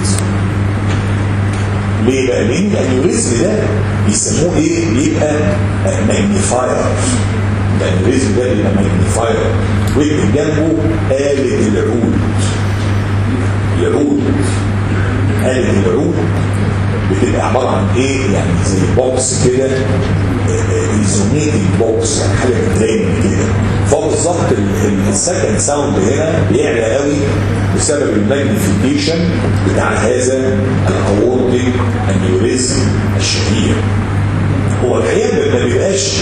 ليه بقى لان الانيوريزم ده بيسموه ايه بيبقى ماجنيفاير الانيوريزم ده بيبقى ماجنيفاير ويكتب جنبه آلة العود العود آلة العود بتبقى عباره عن ايه يعني زي بوكس كده ايزونيتنج بوكس يعني حاجه بترين كده فهو بالظبط السكند ساوند هنا بيعلى قوي بسبب الماجنيفيكيشن بتاع هذا الاورتيك انيوريزم الشهير هو الحقيقه ما بيبقاش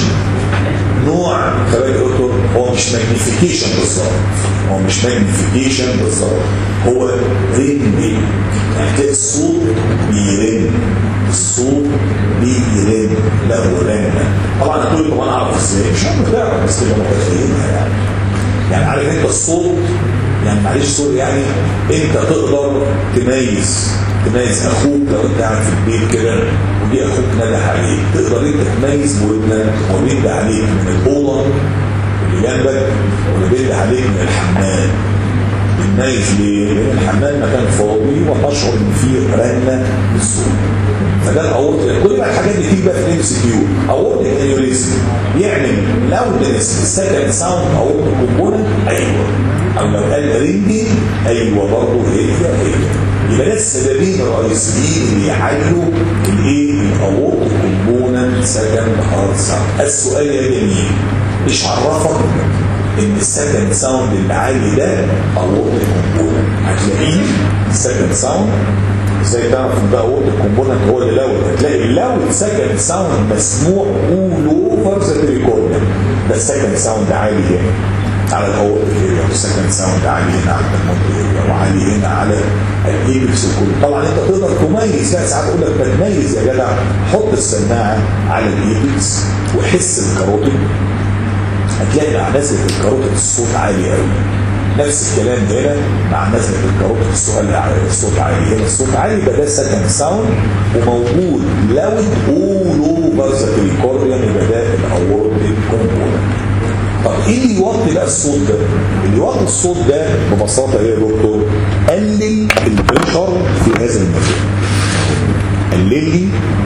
نوع خلايا دكتور هو مش ماجنيفيكيشن بالظبط هو مش ماجنيفيكيشن بالظبط هو رينجي يعني تلاقي الصوت بيرن الصوت بيرن لا هو رن طبعا هتقول طب انا اعرف ازاي مش عارف تعرف بس تبقى متخيلها يعني يعني عارف انت الصوت يعني معلش سوري يعني انت تقدر تميز تميز اخوك لو انت قاعد في البيت كده وجي اخوك نده عليك تقدر انت تميز بودنك هو بينده عليك من الاوضه اللي جنبك ولا بينده عليك من الحمام بتميز ليه؟ لان الحمام مكان فاضي وتشعر ان فيه رنه بالصوت فده الاورط كل بقى الحاجات دي تيجي بقى في الام سي كيو اورط انيوريزم يعمل لاودنس السكند ساوند اورط كومبوننت ايوه او لو قال رينجي ايوه برضه هي هي يبقى ده السببين الرئيسيين اللي يعلوا الايه الاورط كومبوننت سكند هارد ساوند السؤال يا جميل ايش عرفك ان السكند ساوند اللي عالي ده اورط كومبوننت هتلاقيه السكند ساوند ازاي تعرف ان ده اورط كومبوننت هو اللي لاود هتلاقي اللاود سكند ساوند مسموع اول اوفر ذا ريكوردر ده السكند ساوند عالي هنا على الاورط اريا والسكند ساوند عالي هنا على المونت اريا وعالي هنا على الايبكس وكله طبعا انت تقدر تميز بقى ساعات اقول لك بتميز يا جدع حط السماعه على الايبكس وحس الكاروتيد هتلاقي مع نزله الكاروتيد الصوت عالي قوي نفس الكلام هنا مع نزله الكاروتيد السؤال الصوت عالي هنا الصوت عالي يبقى ده سكند ساوند وموجود لاود اول اوفر ذا ريكورديوم يبقى ده الاورتيك كومبوننت طب ايه اللي يوطي بقى الصوت ده؟ اللي يوطي الصوت ده ببساطه ايه يا دكتور؟ قلل البريشر في هذا المكان. قلل لي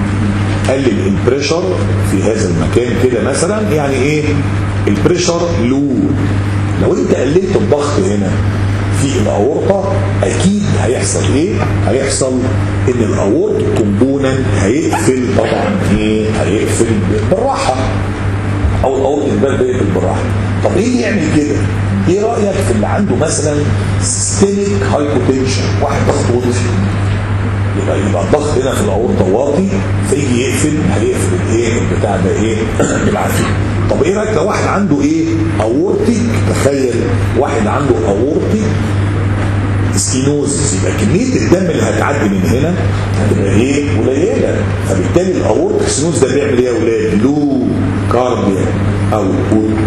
قلل البريشر في هذا المكان كده مثلا يعني ايه؟ البريشر لو لو انت قللت الضغط هنا في الاورطه اكيد هيحصل ايه؟ هيحصل ان الاورط كومبوننت هيقفل طبعا ايه؟ هيقفل بالراحه او الاورط البال بيقفل بالراحه طب ايه اللي يعمل كده؟ ايه رايك في اللي عنده مثلا سيستميك هايبوتنشن واحد ضغط وطي يبقى يبقى الضغط هنا في الاورطه واطي فيجي يقفل هيقفل الايه البتاع ده ايه بالعافيه طب ايه رايك لو واحد عنده ايه اورتيك تخيل واحد عنده اورتيك سكينوز يبقى كميه الدم اللي هتعدي من هنا هتبقى ايه قليله فبالتالي الاورتيك سكينوز ده بيعمل ايه يا اولاد لو كارديا او اوت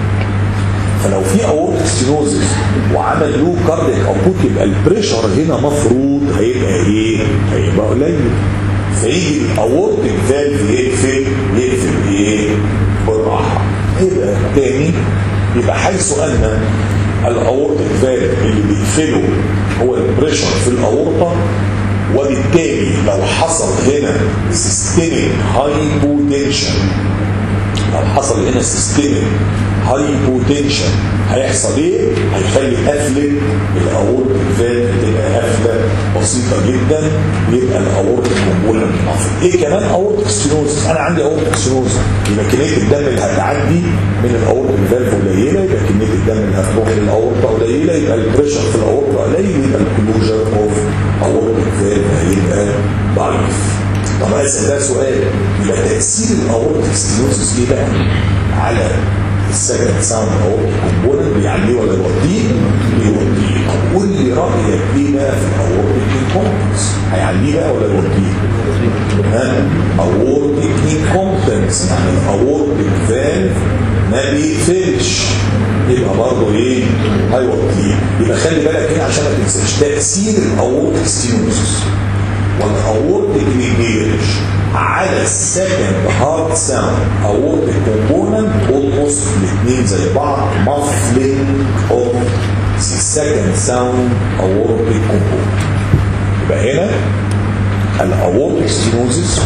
فلو في اورتيك ستينوزس وعمل له كارديك اوتبوت يبقى البريشر هنا مفروض هيبقى ايه؟ هيبقى قليل فيجي الاورتيك فالف يقفل يقفل ايه؟ بالراحه يبقى تاني يبقى حيث ان الاورتيك فالف اللي بيقفله هو البريشر في الاورطه وبالتالي لو حصل هنا سيستميك هايبوتنشن لو حصل هنا سيستميك هايبوتنشن هيحصل ايه؟ هيخلي قفله الاورتيك فالف تبقى قفله بسيطه جدا يبقى الاورتيك كومبوننت نافض. ايه كمان اورتيك ستينوز؟ انا عندي اورتيك ستينوز يبقى كميه الدم اللي هتعدي من الاورتيك فالف قليله يبقى كميه الدم اللي هتروح للاورطه قليله يبقى البريشر في الاورطه قليل يبقى الكلوجر اوف اورتيك فالف هيبقى ضعيف. طب اسال ده سؤال يبقى تاثير الاورتيك ستينوزس ايه بقى؟ على السكند ساوند او الكومبوننت بيعليه ولا يوطيه؟ بيوطيه طب قول لي رايك ايه بقى في الاورتيك انكومبتنس؟ هيعليه بقى ولا يوطيه؟ ها؟ اورتيك انكومبتنس يعني الاورتيك فالف ما بيقفلش يبقى برضه ايه؟ هيوطيه يبقى خلي بالك هنا عشان ما تنساش تاثير الاورتيك ستينوزس والاورتيك ريجيرج على السكند هارت ساوند اورتيك كومبوننت اولموست الاثنين زي بعض مافلينج اوف السكند ساوند اورتيك كومبوننت يبقى هنا الاورتيك ستينوزس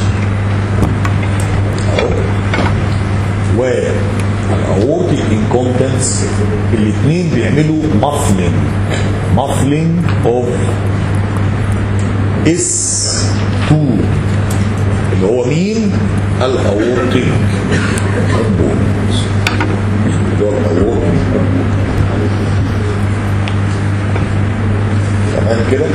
والاورتيك انكومبتنس الاثنين بيعملوا مافلينج مافلينج اوف S2 هو مين الاورطيك اللي هو الاورطيك تمام كده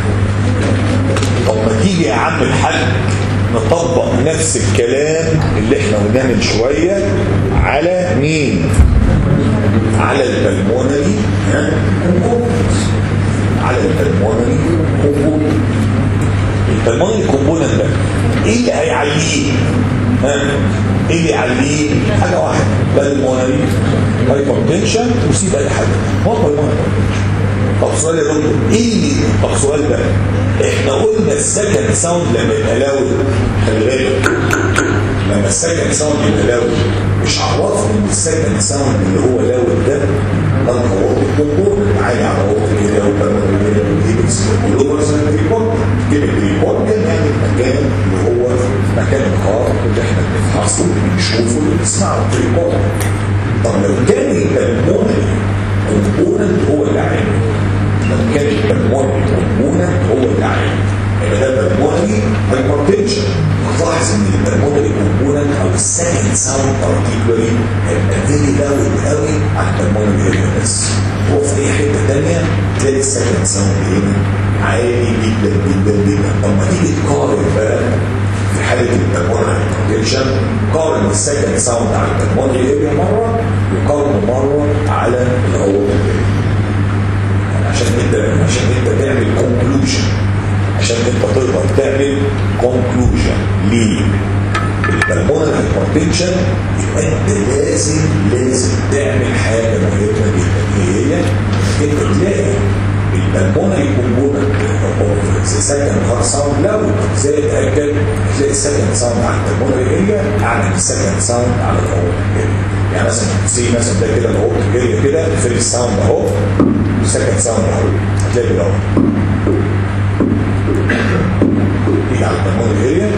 طب ما تيجي يا عم الحاج نطبق نفس الكلام اللي احنا قلناه من شويه على مين على البلمونري ها على البلمونري كومبوننت البلمونري كومبوننت ده ايه اللي هيعليه ها ايه اللي يعليه حاجه واحده بلمونري هايبرتنشن وسيب اي حاجه هو البلمونري طب سؤال يا دكتور ايه اللي طب سؤال بقى احنا قلنا السكند ساوند لما يبقى لاود خلي بالك لما السكند ساوند يبقى لاود مش عرفني ان السكند ساوند اللي هو لاود ده ده هو الجمهور عالي على وقت كده وكلمه ريبورت كلمه ريبورت يعني المكان اللي هو مكان الخارق اللي احنا بنفحصه اللي بنشوفه اللي بنسمعه ريبورت طب لو كان البلمونري كومبوننت هو اللي عامل لو كان البلمونري كومبوننت هو اللي عامل يبقى ده بلمونري هايبرتنشن هتلاحظ ان البلمونري كومبوننت او السكند ساوند بارتيكولاري هيبقى فيري لاود قوي على البلمونري اريا بس هو في اي حته ثانيه تلاقي السكند ساوند هنا عالي جدا جدا جدا طب ما تيجي تقارن بقى في حاله البلمونري هايبرتنشن قارن السكند ساوند على البلمونري اريا مره وقارن مره على الاورطه عشان انت عشان انت تعمل كونكلوجن عشان انت تقدر تعمل كونكلوجن ليه البلمونري هايبرتنشن يبقى انت لازم لازم تعمل حاجه مهمه جدا ايه هي؟ انت تلاقي البلمونري كومبوننت سكند هارت ساوند لو زي اتاكد هتلاقي السكند ساوند على البلمونري اريا اعلى من السكند ساوند على الاورتيك اريا يعني مثلا سي مثلا ده كده الاورتيك اريا كده الفيرست ساوند اهو والسكند ساوند اهو هتلاقي كده اهو تيجي على البلمونري اريا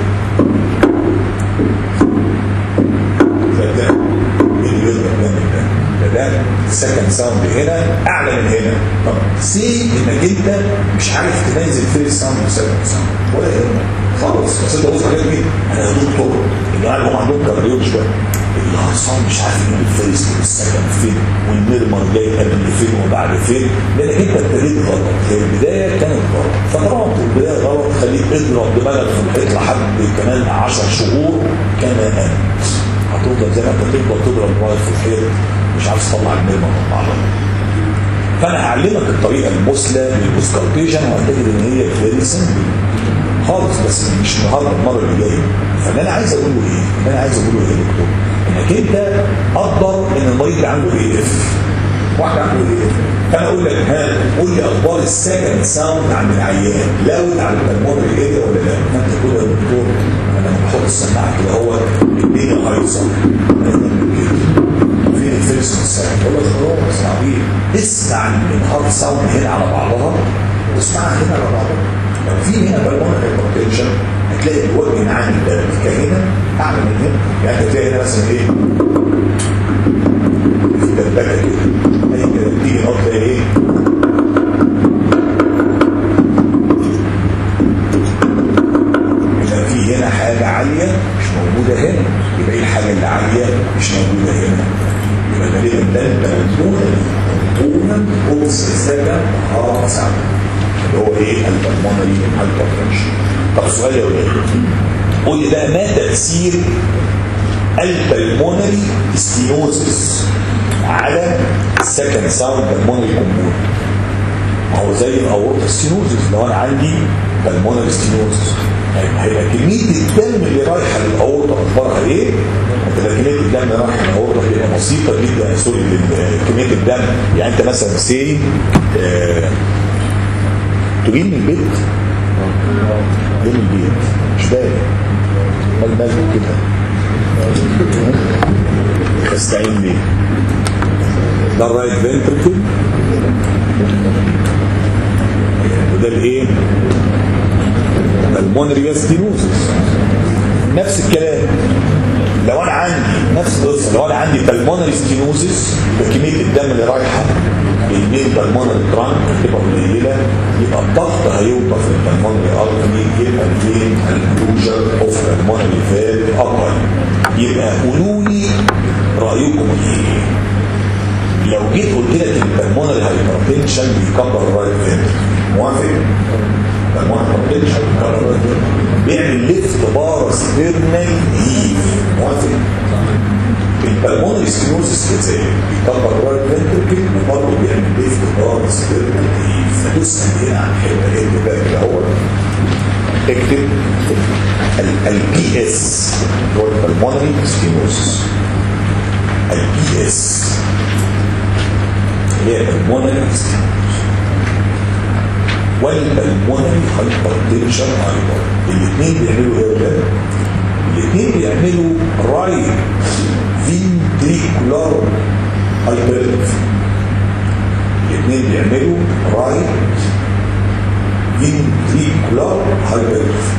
فده اللي بيضرب جامد ده ده ده السكند ساوند هنا اعلى من هنا طب سي انك انت مش عارف تميز الفيرست ساوند والسكند ساوند ولا يهمك خالص بس انت بص عليك ايه انا يا دكتور الجماعه هم عندهم كارديولوجي شويه الهرسان مش عارف يجيب الفيرست والسكند فين والميرمر جاي قبل فين وبعد فين لانك انت ابتديت غلط هي البدايه كانت غلط فطبعا البدايه غلط خليك اضرب دماغك في الحيط لحد كمان 10 شهور كما انت هتفضل زي ما انت تفضل تضرب دماغك في الحيط مش عارف تطلع الميرمر من بعضها فانا هعلمك الطريقه المثلى للبوسكالتيشن وهتجد ان هي فيري سمبل خالص بس مش النهارده المره اللي جايه فاللي انا عايز اقوله ايه؟ اللي انا عايز اقوله ايه يا دكتور؟ انك انت قدر ان المريض اللي عنده ايه اف واحد عنده ايه اف فانا اقول لك ها قول لي اخبار السكند ساوند عند العيان لاود على البلمونري اريا ولا لا؟ فانت تقول يا دكتور انا لما بحط السماعه كده هو الدنيا هايصه فين الفيرست والسكند؟ اقول لك خلاص يا عبيد اسمع الهارد ساوند هنا على بعضها واسمعها هنا على بعضها لو في هنا بالمونري هايبرتنشن هتلاقي الوجه معاني الدرجة هنا اعلى من هنا يعني انت تلاقي هنا مثلا ايه في دبكه كده اي كده تيجي نقط تلاقي ايه يبقى في هنا حاجه عاليه مش موجوده هنا يبقى ايه الحاجه اللي عاليه مش موجوده هنا يبقى غالبا ده البلمونري كومبوننت اوف سكند هارت ساوند اللي هو ايه البلمونري هايبرتنشن طب سؤال يا ولاد قول لي بقى ما تاثير البلمونري ستينوزس على السكند ساوند بالمونري كومبوننت ما هو زي الاورتا ستينوزس لو انا عندي بالمونري ستينوزس هيبقى كميه الدم اللي رايحه للاورطه اخبارها ايه؟ هتبقى كميه الدم اللي رايحه للاورطه هتبقى بسيطه جدا سوري كميه الدم يعني انت مثلا سي آه تجيب من البيت جيب من البيت مش باين امال مالك كده تستعين بيه ده الرايت فنتركل وده الايه المونريا ستينوزس نفس الكلام لو انا عندي نفس القصه لو انا عندي بالمونري ستينوزس فكميه الدم اللي رايحه للمين بالمونري ترانك تبقى قليله يبقى الضغط هيوطى في البالمونري ارتري يبقى الفين الكلوجر اوف بالمونري فالف اقل يبقى قولوا لي رايكم ايه لو جيت قلت لك البلمونري هايبرتنشن بيكبر الرايت فنتركل موافق؟ البلمونري هايبرتنشن بيكبر الرايت فنتركل بيعمل ليفت باراسبيرنال هيف موافق؟ البلمونري ستينوزس كذلك بيكبر الرايت فنتركل وبرضه بيعمل ليفت باراسبيرنال هيف فدوس هنا عن حته اكتب بقى كده اهو اكتب البي اس هو البلمونري ستينوزس البي اس هي البلمونري والبلمونري هايبرتنشن ايضا الاثنين بيعملوا ايه ولا الاثنين بيعملوا رايت فينتريكولار هايبرتنشن الاثنين بيعملوا رايت ventricular hypertrophy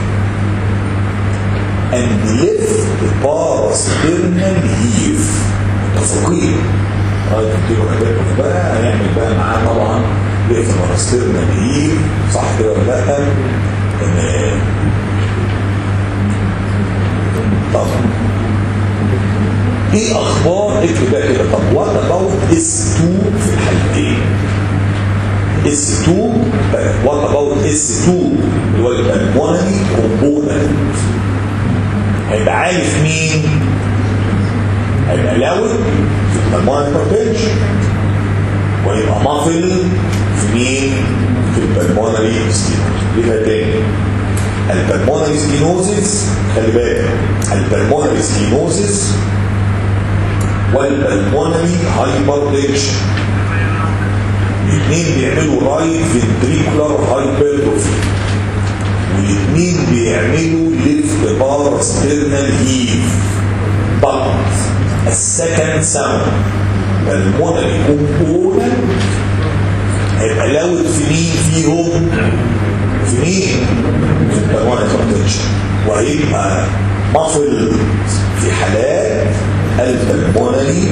and left parasternal heave متفقين رايت ventricular hypertrophy بقى هنعمل بقى معاه طبعا left parasternal heave صح كده ولا لا؟ تمام طب ايه اخبار اكتب بقى كده طب وات اباوت اس 2 في الحالتين اس 2 وات اباوت اس 2 اللي هو البلمونري كومبوننت هيبقى عارف مين هيبقى لاود في البلمونري هايبرتنشن ويبقى مافل في مين في البلمونري ستينوز ليها تاني البلمونري ستينوزيس خلي بالك البلمونري ستينوزيس والبلمونري هايبرتنشن الاثنين بيعملوا رايت فنتريكولار هايبرتروفي والاثنين بيعملوا ليفت بار ستيرنال هيف but السكند ساوند بالمونري كومبوننت هيبقى لاود في مين فيهم في مين في البلمونري هايبرتنشن وهيبقى مفل في حالات البلمونري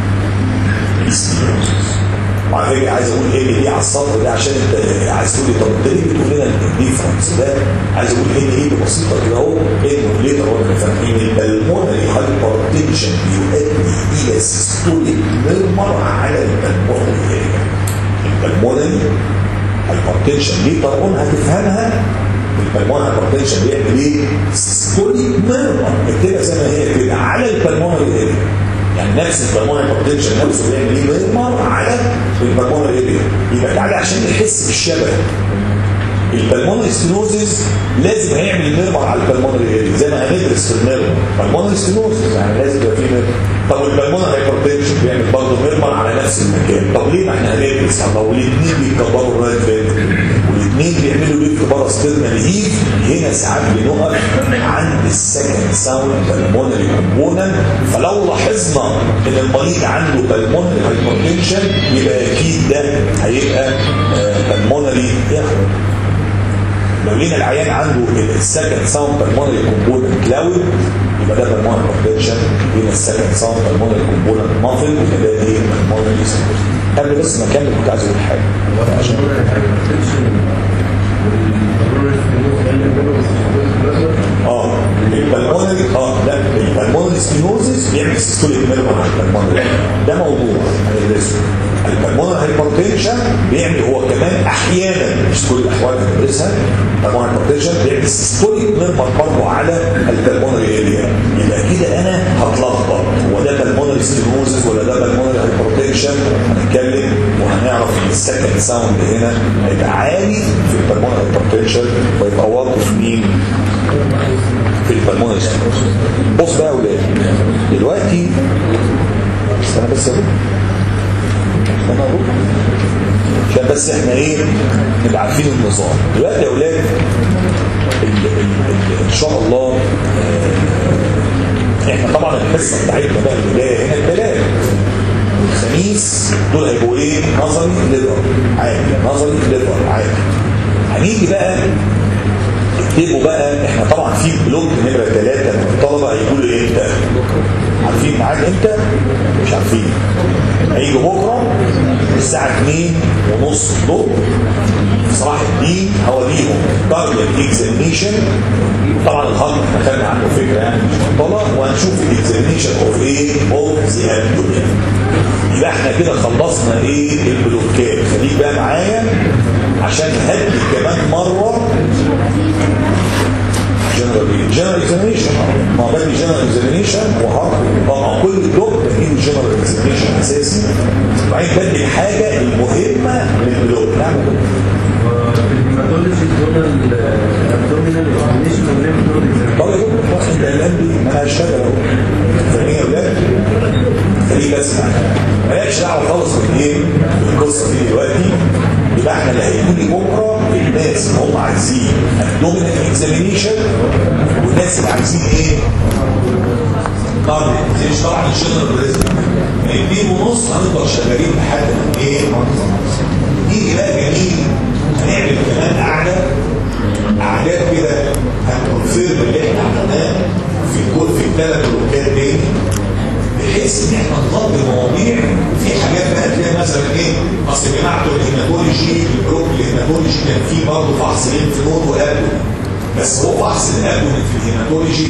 ستيروزس وعلى فكره عايز اقول ايه دي على السطر ده عشان انت عايز تقول لي طب انت ليه بتقول لنا الديفرنس ده عايز اقول ان ايه بسيطه كده اهو انه ليه طب احنا فاهمين البلمونري هايبرتنشن بيؤدي الى سيستوليك ميرمر على البلمونري البلمونري هايبرتنشن ليه طبعا هتفهمها البلمونري هايبرتنشن بيعمل ايه؟ سيستوليك ميرمر اكتبها زي ما هي كده على البلمونري اريا يعني نفس البلمونري هايبرتنشن نفسه بيعمل ايه ميرمر على البلمونري اريا يبقى تعالى عشان نحس بالشبه البلمونري ستينوزيس لازم هيعمل ميرمر على البلمونري اريا زي ما هندرس في الميرمر البلمونري ستينوزيس يعني لازم يبقى فيه ميرمر طب والبلمونري هايبرتنشن بيعمل برضه ميرمر على نفس المكان طب ليه ما احنا هندرس طب لو الاثنين بيكبروا الرايت فين والاثنين بيعملوا ليفت بره ستيرنال هيف هنا ساعات بنقف عند السكند ساوند بالمونري كومبوننت فلو لاحظنا ان المريض عنده بالمونري هايبرتنشن يبقى اكيد ده هيبقى بالمونري يعني لو لقينا العيان عنده السكند ساوند بالمونري كومبوننت كلاود يبقى ده بالمونري هايبرتنشن هنا السكند ساوند بالمونري كومبوننت مافل يبقى ده ايه بالمونري قبل بس ما اكمل كنت عايز اقول حاجه عشان اه البلمونري اه لا البلمونري سكليروزس بيعمل سيستوليك ميرمر على البلمونري ده موضوع هندرسه البلمونري هايبرتنشن بيعمل هو كمان احيانا مش كل الاحوال بندرسها البلمونري هايبرتنشن بيعمل سيستوليك ميرمر برضه على البلمونري اريا يبقى كده انا هتلخبط هو ده بلمونري سكليروزس ولا ده بلمونري هايبرتنشن هنتكلم وهنعرف ان السكند ساوند هنا هيبقى عالي في البلمونري هايبرتنشن ويبقى واضح مين في البلمونري بص بقى يا ولاد دلوقتي استنى بس اهو استنى اهو عشان بس احنا ايه نبقى عارفين النظام دلوقتي يا ولاد ان شاء الله احنا طبعا الحصه بتاعتنا بقى البدايه هنا الثلاث الخميس دول هيبقوا ايه نظري ليفر عادي نظري ليفر عادي هنيجي بقى اكتبوا بقى احنا طبعا في بلوك نمره ثلاثه من الطلبه هيقولوا ايه امتى؟ عارفين ميعاد امتى؟ مش عارفين هيجوا بكره الساعه 2 ونص الظهر في صلاح الدين هوريهم تارجت اكزامينيشن طبعا الخط احنا خدنا عنه فكره يعني مش مطلع وهنشوف الاكزامينيشن اوف ايه؟ اوف ذا ابدومين يبقى احنا كده خلصنا ايه البلوكات خليك بقى معايا عشان هدي كمان مره جنرال جنرال اكزامينيشن ما هو بدي جنرال اكزامينيشن وهارد طبعا كل بلوك بديله جنرال اكزامينيشن اساسي وبعدين بدي الحاجه المهمه للبلوك نعمل الهيماتولوجي دول الابدومينال اكزامينيشن والليمف نود طب يا دكتور خلاص انت قلقان لي ما انا هشتغل اهو فاهمين يا ولاد؟ خليك اسمع مالكش دعوه خالص بالايه؟ بالقصه دي دلوقتي يبقى احنا اللي هيجوا لي بكره الناس اللي هم عايزين ابدومينال اكزامينيشن والناس اللي عايزين ايه؟ تارجت مش طبعا الجنرال بريزم من اثنين ونص هنفضل شغالين لحد ما ايه؟ نيجي بقى جميل هنعمل كمان قعده قعدات كده هنكونفيرم اللي احنا عملناه في كل في الثلاث بلوكات دي بحيث ان احنا نضبط المواضيع في حاجات بقى تلاقي مثلا ايه اصل يا جماعه بتوع الهيماتولوجي البلوك الهيماتولوجي كان فيه برضه فحص ليمف نود وابدومين بس هو فحص الابدومين في الهيماتولوجي